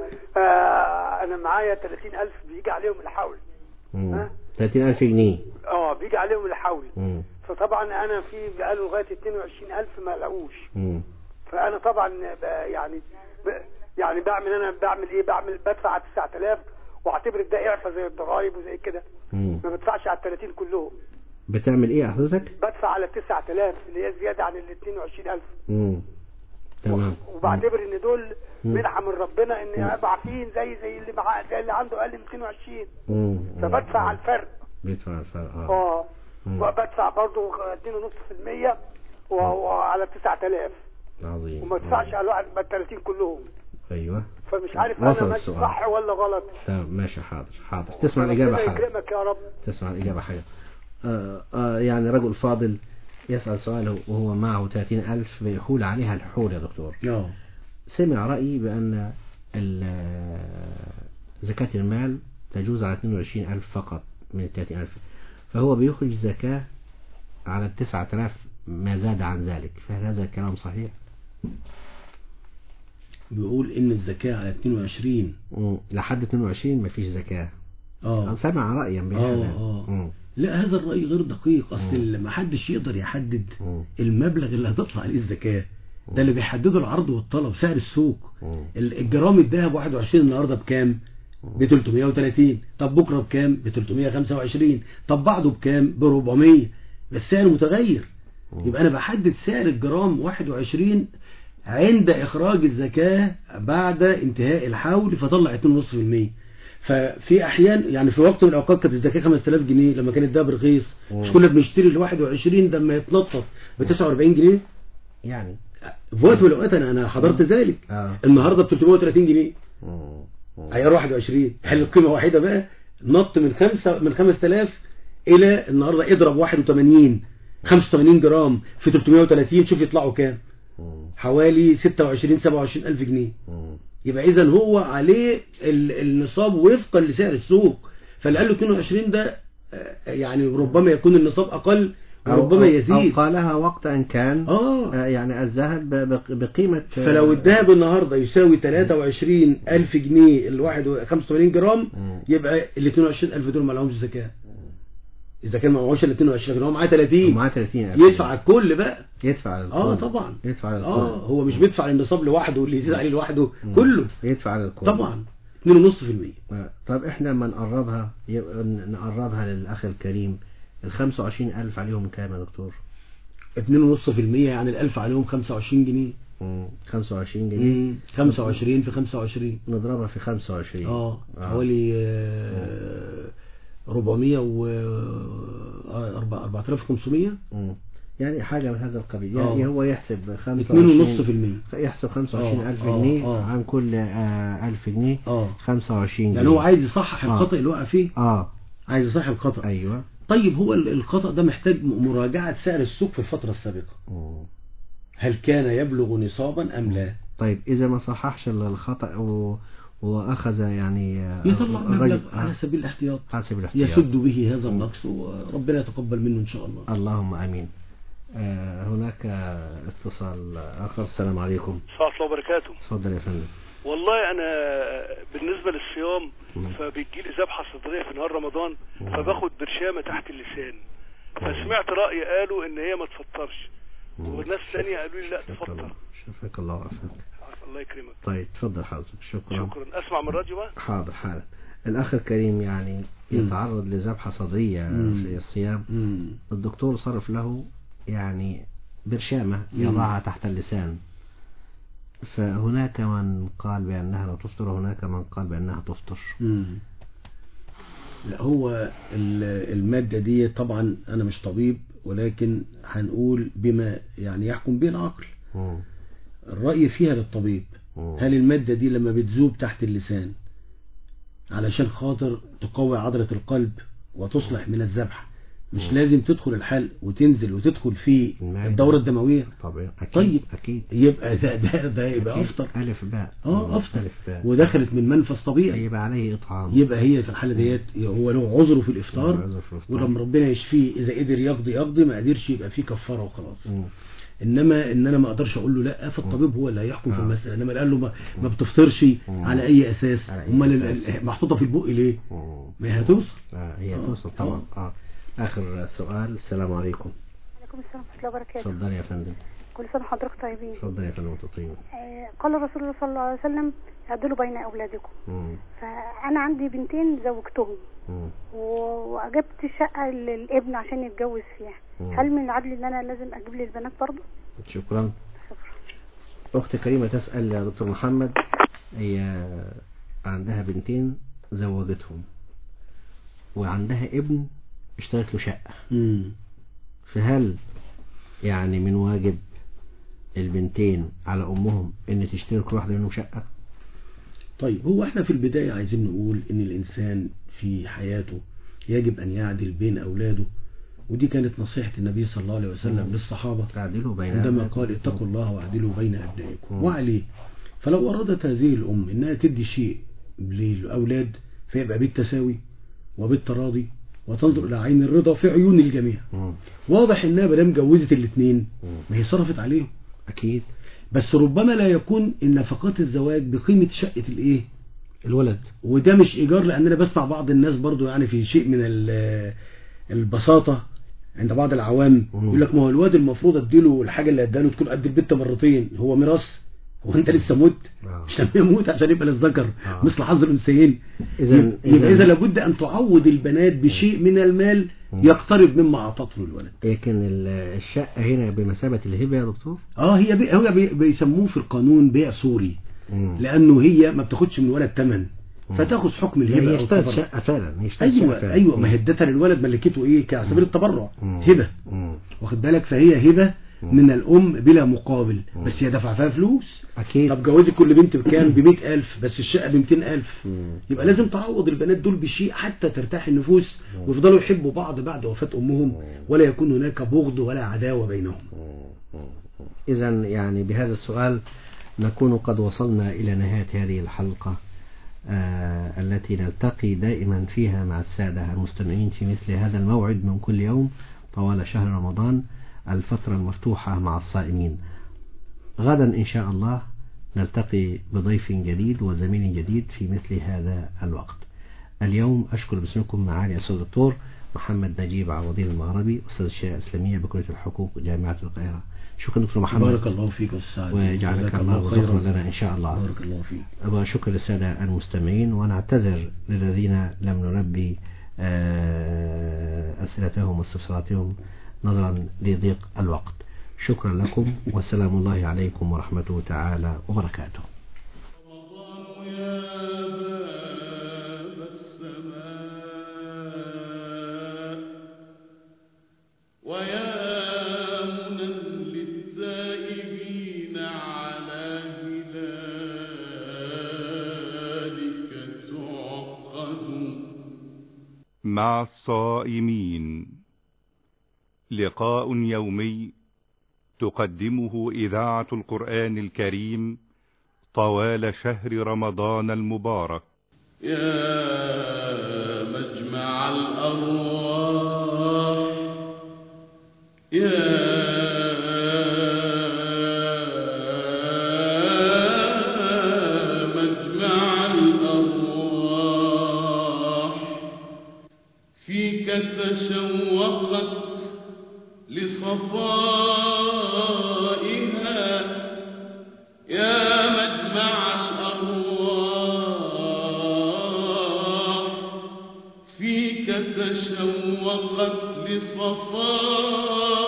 [SPEAKER 11] آه انا معايا 30000 بيجي عليهم الحول
[SPEAKER 3] مم.
[SPEAKER 11] ها؟
[SPEAKER 3] 30000 جنيه
[SPEAKER 11] اه بيجي عليهم الحول
[SPEAKER 3] مم.
[SPEAKER 11] فطبعا انا في بقاله لغايه 22000 ما لقوش
[SPEAKER 3] مم.
[SPEAKER 11] فانا طبعا ب- يعني ب- يعني بعمل انا بعمل ايه بعمل بدفع على 9000 واعتبر ده اعفاء زي الضرايب وزي كده
[SPEAKER 3] مم.
[SPEAKER 11] ما بدفعش على ال 30 كلهم
[SPEAKER 3] بتعمل ايه يا حضرتك؟
[SPEAKER 11] بدفع على 9000 اللي هي زياده عن ال 22000
[SPEAKER 3] مم. تمام
[SPEAKER 11] وبعتبر ان دول
[SPEAKER 3] مم.
[SPEAKER 11] منحه من ربنا ان
[SPEAKER 3] مم.
[SPEAKER 11] ابقى عارفين زي زي اللي معاه زي اللي عنده اقل من 220
[SPEAKER 3] مم.
[SPEAKER 11] فبدفع على الفرق
[SPEAKER 3] بيدفع الفرق اه
[SPEAKER 11] اه
[SPEAKER 3] مم.
[SPEAKER 11] وبدفع برضه 2.5% و- وعلى 9000
[SPEAKER 3] عظيم
[SPEAKER 11] وما ادفعش على الواحد ب 30 كلهم
[SPEAKER 3] ايوه
[SPEAKER 11] فمش عارف
[SPEAKER 3] وصل
[SPEAKER 11] انا ماشي
[SPEAKER 3] السؤال.
[SPEAKER 11] صح ولا غلط
[SPEAKER 3] تمام ماشي حاضر حاضر تسمع الإجابة
[SPEAKER 11] ربنا
[SPEAKER 3] حاجة
[SPEAKER 11] يكرمك يا رب
[SPEAKER 3] تسمع الإجابة حاجة آه آه يعني رجل فاضل يسأل سؤاله وهو معه 30000 بيحول عليها الحول يا دكتور
[SPEAKER 4] اه
[SPEAKER 3] سمع رأيي بأن ال- زكاة المال تجوز على 22000 فقط من ال 30000 فهو بيخرج زكاة على ال 9000 ما زاد عن ذلك فهل هذا الكلام صحيح؟
[SPEAKER 4] بيقول ان الزكاة على 22
[SPEAKER 3] مم. لحد 22 ما فيش زكاة
[SPEAKER 4] اه
[SPEAKER 3] سمع رأيا بهذا
[SPEAKER 4] اه اه
[SPEAKER 3] مم.
[SPEAKER 4] لا هذا الرأي غير دقيق اصل ما حدش يقدر يحدد
[SPEAKER 3] مم.
[SPEAKER 4] المبلغ اللي هتطلع عليه الزكاة ده اللي بيحدده العرض والطلب سعر السوق
[SPEAKER 3] مم.
[SPEAKER 4] ال- الجرام الذهب 21 النهارده بكام ب 330 طب بكره بكام ب 325 طب بعده بكام ب 400 بس السعر متغير يبقى انا بحدد سعر الجرام 21 عند اخراج الزكاة بعد انتهاء الحول فطلع 2.5% ففي احيان يعني في وقت من الاوقات كانت الزكاه 5000 جنيه لما كان الدهب رخيص مش
[SPEAKER 3] مم.
[SPEAKER 4] كنا بنشتري ال 21 لما يتنطط ب 49 جنيه
[SPEAKER 3] يعني
[SPEAKER 4] في وقت من الاوقات انا انا حضرت ذلك
[SPEAKER 3] اه
[SPEAKER 4] النهارده ب 330 جنيه
[SPEAKER 3] مم. مم.
[SPEAKER 4] عيار 21 هل القيمه واحده بقى نط من خمسة من 5000 الى النهارده اضرب 81 85 جرام في 330 شوف يطلعوا كام
[SPEAKER 3] مم.
[SPEAKER 4] حوالي 26 27 الف جنيه
[SPEAKER 3] مم.
[SPEAKER 4] يبقى اذا هو عليه ال- النصاب وفقا لسعر السوق فاللي قال له 22 ده آه، يعني ربما يكون النصاب اقل
[SPEAKER 3] أو-
[SPEAKER 4] وربما
[SPEAKER 3] أو-
[SPEAKER 4] يزيد
[SPEAKER 3] أو قالها وقت أن كان
[SPEAKER 4] اه
[SPEAKER 3] آه، يعني الذهب ب- بق- بقيمة
[SPEAKER 4] فلو الذهب النهارده يساوي 23 ألف جنيه الواحد و- 85 جرام
[SPEAKER 3] مم.
[SPEAKER 4] يبقى ال 22 ألف دول ما لهمش زكاة إذا كان ما معهوش ال 22 لكن هو معاه 30
[SPEAKER 3] معاه 30 ألف
[SPEAKER 4] يدفع الكل بقى
[SPEAKER 3] يدفع الكل
[SPEAKER 4] اه طبعا
[SPEAKER 3] يدفع الكل
[SPEAKER 4] اه هو مش بيدفع النصاب لوحده واللي يزيد عليه لوحده
[SPEAKER 3] مم.
[SPEAKER 4] كله
[SPEAKER 3] يدفع الكل
[SPEAKER 4] طبعا 2.5%
[SPEAKER 3] آه، طب احنا لما نقربها يبقى ن- نقربها للأخ الكريم ال 25000 عليهم كام يا دكتور؟
[SPEAKER 4] 2.5% يعني الألف عليهم 25 جنيه
[SPEAKER 3] مم. 25 جنيه
[SPEAKER 4] مم. 25 في 25
[SPEAKER 3] نضربها في 25
[SPEAKER 4] اه
[SPEAKER 3] آه.
[SPEAKER 4] حوالي آه، 400 و آه، أربعة- 4500
[SPEAKER 3] مم. يعني حاجة من هذا القبيل
[SPEAKER 4] آه.
[SPEAKER 3] يعني هو يحسب 25
[SPEAKER 4] 2.5%
[SPEAKER 3] يحسب 25000
[SPEAKER 4] آه،
[SPEAKER 3] جنيه
[SPEAKER 4] آه.
[SPEAKER 3] عن كل آه 1000 جنيه
[SPEAKER 4] اه
[SPEAKER 3] 25
[SPEAKER 4] يعني هو عايز يصحح
[SPEAKER 3] آه.
[SPEAKER 4] الخطأ اللي وقع فيه
[SPEAKER 3] اه
[SPEAKER 4] عايز يصحح الخطأ
[SPEAKER 3] ايوه
[SPEAKER 4] طيب هو ال- الخطأ ده محتاج م- مراجعة سعر السوق في الفترة السابقة
[SPEAKER 3] مم.
[SPEAKER 4] هل كان يبلغ نصابا أم لا
[SPEAKER 3] طيب إذا ما صححش الخطأ و... وأخذ يعني آه،
[SPEAKER 4] يطلع
[SPEAKER 3] الرجل-
[SPEAKER 4] مبلغ
[SPEAKER 3] آه،
[SPEAKER 4] على سبيل الاحتياط
[SPEAKER 3] على سبيل الاحتياط
[SPEAKER 4] يسد به هذا النقص وربنا يتقبل منه إن شاء الله
[SPEAKER 3] اللهم امين آه، هناك اتصال اخر السلام عليكم
[SPEAKER 12] ورحمة الله وبركاته
[SPEAKER 3] تفضل يا فندم
[SPEAKER 12] والله انا بالنسبة للصيام فبيجي لي ذبحة صدرية في نهار رمضان فباخد برشامة تحت اللسان فسمعت رأي قالوا ان هي ما تفطرش والناس ثانية قالوا لي لا تفطر
[SPEAKER 3] شفاك الله وعافاك
[SPEAKER 12] الله يكرمك
[SPEAKER 3] طيب تفضل حضرتك شكرا
[SPEAKER 12] شكرا اسمع من الراديو بقى
[SPEAKER 3] حاضر حالا الاخ الكريم يعني يتعرض لذبحة صدرية
[SPEAKER 4] مم.
[SPEAKER 3] في الصيام
[SPEAKER 4] مم.
[SPEAKER 3] الدكتور صرف له يعني برشامة
[SPEAKER 4] مم.
[SPEAKER 3] يضعها تحت اللسان فهناك من قال بأنها لا تفطر وهناك من قال بأنها تفطر
[SPEAKER 4] مم. لا هو ال- المادة دي طبعا أنا مش طبيب ولكن هنقول بما يعني يحكم به العقل
[SPEAKER 3] مم.
[SPEAKER 4] الرأي فيها للطبيب
[SPEAKER 3] مم.
[SPEAKER 4] هل المادة دي لما بتذوب تحت اللسان علشان خاطر تقوي عضلة القلب وتصلح من الذبح مش
[SPEAKER 3] مم.
[SPEAKER 4] لازم تدخل الحلق وتنزل وتدخل في الدورة الدموية
[SPEAKER 3] طبيعي أكيد
[SPEAKER 4] طيب
[SPEAKER 3] أكيد
[SPEAKER 4] يبقى ده ده, ده يبقى
[SPEAKER 3] أكيد.
[SPEAKER 4] أفطر
[SPEAKER 3] ألف باء
[SPEAKER 4] اه أفطر
[SPEAKER 3] ألف باء
[SPEAKER 4] ودخلت من منفذ طبيعي
[SPEAKER 3] يبقى عليه إطعام
[SPEAKER 4] يبقى هي في الحالة ديت هو له عذره في
[SPEAKER 3] له
[SPEAKER 4] الإفطار
[SPEAKER 3] عذر في الإفطار.
[SPEAKER 4] ولما ربنا يشفيه إذا قدر يقضي يقضي ما قدرش يبقى فيه كفارة وخلاص
[SPEAKER 3] مم.
[SPEAKER 4] انما ان انا ما اقدرش اقول له لا فالطبيب هو اللي هيحكم في
[SPEAKER 3] آه.
[SPEAKER 4] المساله انما اللي قال له ما, ما بتفطرش على اي اساس
[SPEAKER 3] على أي
[SPEAKER 4] امال
[SPEAKER 3] أساس.
[SPEAKER 4] ال- ال- محطوطه في البق ليه
[SPEAKER 3] مم.
[SPEAKER 4] ما هي هتوصل
[SPEAKER 3] آه هي
[SPEAKER 4] آه.
[SPEAKER 3] توصل طبعا آه. آخر سؤال السلام عليكم
[SPEAKER 8] عليكم السلام ورحمة الله وبركاته
[SPEAKER 3] تفضل يا فندم
[SPEAKER 8] كل سنة وحضرتك طيبين
[SPEAKER 3] تفضل يا فندم تطيب
[SPEAKER 8] آه، قال الرسول الله صلى الله عليه وسلم اعدلوا بين أولادكم
[SPEAKER 3] مم.
[SPEAKER 8] فأنا عندي بنتين زوجتهم
[SPEAKER 3] مم.
[SPEAKER 8] و- وأجبت شقة للابن عشان يتجوز فيها
[SPEAKER 3] مم.
[SPEAKER 8] هل من العدل إن أنا لازم أجيب لي البنات برضه؟
[SPEAKER 3] شكرا أخت كريمة تسأل يا دكتور محمد هي عندها بنتين زوجتهم وعندها ابن اشترت له شقة
[SPEAKER 4] مم.
[SPEAKER 3] فهل يعني من واجب البنتين على أمهم إن تشتري كل واحدة منهم شقة؟
[SPEAKER 4] طيب هو احنا في البدايه عايزين نقول ان الانسان في حياته يجب ان يعدل بين اولاده ودي كانت نصيحه النبي صلى الله عليه وسلم
[SPEAKER 3] مم.
[SPEAKER 4] للصحابه
[SPEAKER 3] تعدلوا بين
[SPEAKER 4] عندما
[SPEAKER 3] أولادكم.
[SPEAKER 4] قال اتقوا الله واعدلوا بين ابنائكم
[SPEAKER 3] مم.
[SPEAKER 4] وعليه فلو ارادت هذه الام انها تدي شيء للاولاد فيبقى بالتساوي وبالتراضي وتنظر الى عين الرضا في عيون الجميع
[SPEAKER 3] مم.
[SPEAKER 4] واضح انها مادام جوزت الاثنين
[SPEAKER 3] مم.
[SPEAKER 4] ما هي صرفت عليهم
[SPEAKER 3] أكيد
[SPEAKER 4] بس ربما لا يكون ان نفقات الزواج بقيمه شقه الايه
[SPEAKER 3] الولد
[SPEAKER 4] وده مش ايجار لان انا بسمع بعض الناس برضو يعني في شيء من ال- البساطه عند بعض العوام
[SPEAKER 3] مم.
[SPEAKER 4] يقول لك ما هو الواد المفروض اديله الحاجه اللي اداله تكون قد البت مرتين هو ميراث هو انت لسه مت
[SPEAKER 3] آه.
[SPEAKER 4] مش لما يموت عشان يبقى للذكر
[SPEAKER 3] آه.
[SPEAKER 4] مثل حظ الانثيين
[SPEAKER 3] إذن-
[SPEAKER 4] يبقى
[SPEAKER 3] إذن-
[SPEAKER 4] اذا لابد ان تعود البنات بشيء من المال
[SPEAKER 3] مم.
[SPEAKER 4] يقترب مما اعطته الولد
[SPEAKER 3] لكن ال- الشقة هنا بمثابة الهبة يا دكتور؟
[SPEAKER 4] اه هي بي هو بي بيسموه في القانون بيع سوري
[SPEAKER 3] مم.
[SPEAKER 4] لانه هي ما بتاخدش من الولد ثمن
[SPEAKER 3] مم.
[SPEAKER 4] فتاخذ حكم
[SPEAKER 3] لا
[SPEAKER 4] الهبه
[SPEAKER 3] هي
[SPEAKER 4] أو
[SPEAKER 3] اشترت
[SPEAKER 4] التبرع.
[SPEAKER 3] شقة فعلا هي اشترت شقة
[SPEAKER 4] ايوه
[SPEAKER 3] فعلا.
[SPEAKER 4] ايوه ما
[SPEAKER 3] مم.
[SPEAKER 4] هي ادتها للولد ملكته ايه كعلى سبيل التبرع
[SPEAKER 3] مم.
[SPEAKER 4] هبه
[SPEAKER 3] مم.
[SPEAKER 4] واخد بالك فهي هبه
[SPEAKER 3] مم.
[SPEAKER 4] من الام بلا مقابل
[SPEAKER 3] مم.
[SPEAKER 4] بس هي دفع فيها فلوس
[SPEAKER 3] أكيد
[SPEAKER 4] طب جوزي كل بنت بكام ب 100000 بس الشقه ب 200000
[SPEAKER 3] مم.
[SPEAKER 4] يبقى لازم تعوض البنات دول بشيء حتى ترتاح النفوس ويفضلوا يحبوا بعض بعد وفاه امهم ولا يكون هناك بغض ولا عداوه بينهم
[SPEAKER 3] إذا يعني بهذا السؤال نكون قد وصلنا إلى نهاية هذه الحلقة آه التي نلتقي دائما فيها مع السادة المستمعين في مثل هذا الموعد من كل يوم طوال شهر رمضان الفترة المفتوحة مع الصائمين غدا إن شاء الله نلتقي بضيف جديد وزميل جديد في مثل هذا الوقت اليوم أشكر باسمكم معالي الأستاذ الدكتور محمد نجيب عوضين المغربي أستاذ الشريعة الإسلامية بكلية الحقوق جامعة القاهرة شكرا دكتور محمد
[SPEAKER 4] بارك الله فيك والسعادة
[SPEAKER 3] وجعلك
[SPEAKER 4] جزاك
[SPEAKER 3] الله
[SPEAKER 4] الله خيرا.
[SPEAKER 3] وزخرا لنا إن شاء الله
[SPEAKER 4] بارك الله فيك
[SPEAKER 3] وشكر للسادة المستمعين ونعتذر للذين لم نلبي آه، أسئلتهم واستفساراتهم نظرا لضيق الوقت شكرا لكم وسلام الله عليكم ورحمته تعالى وبركاته
[SPEAKER 2] ويا منى للتائبين على هلالك تعقد
[SPEAKER 1] مع الصائمين لقاء يومي تقدمه إذاعة القرآن الكريم طوال شهر رمضان المبارك
[SPEAKER 2] يا مجمع الأرواح يا مجمع الأرواح فيك تشوقت لصفائها يا مجمع الأرواح فيك تشوقت لصفائها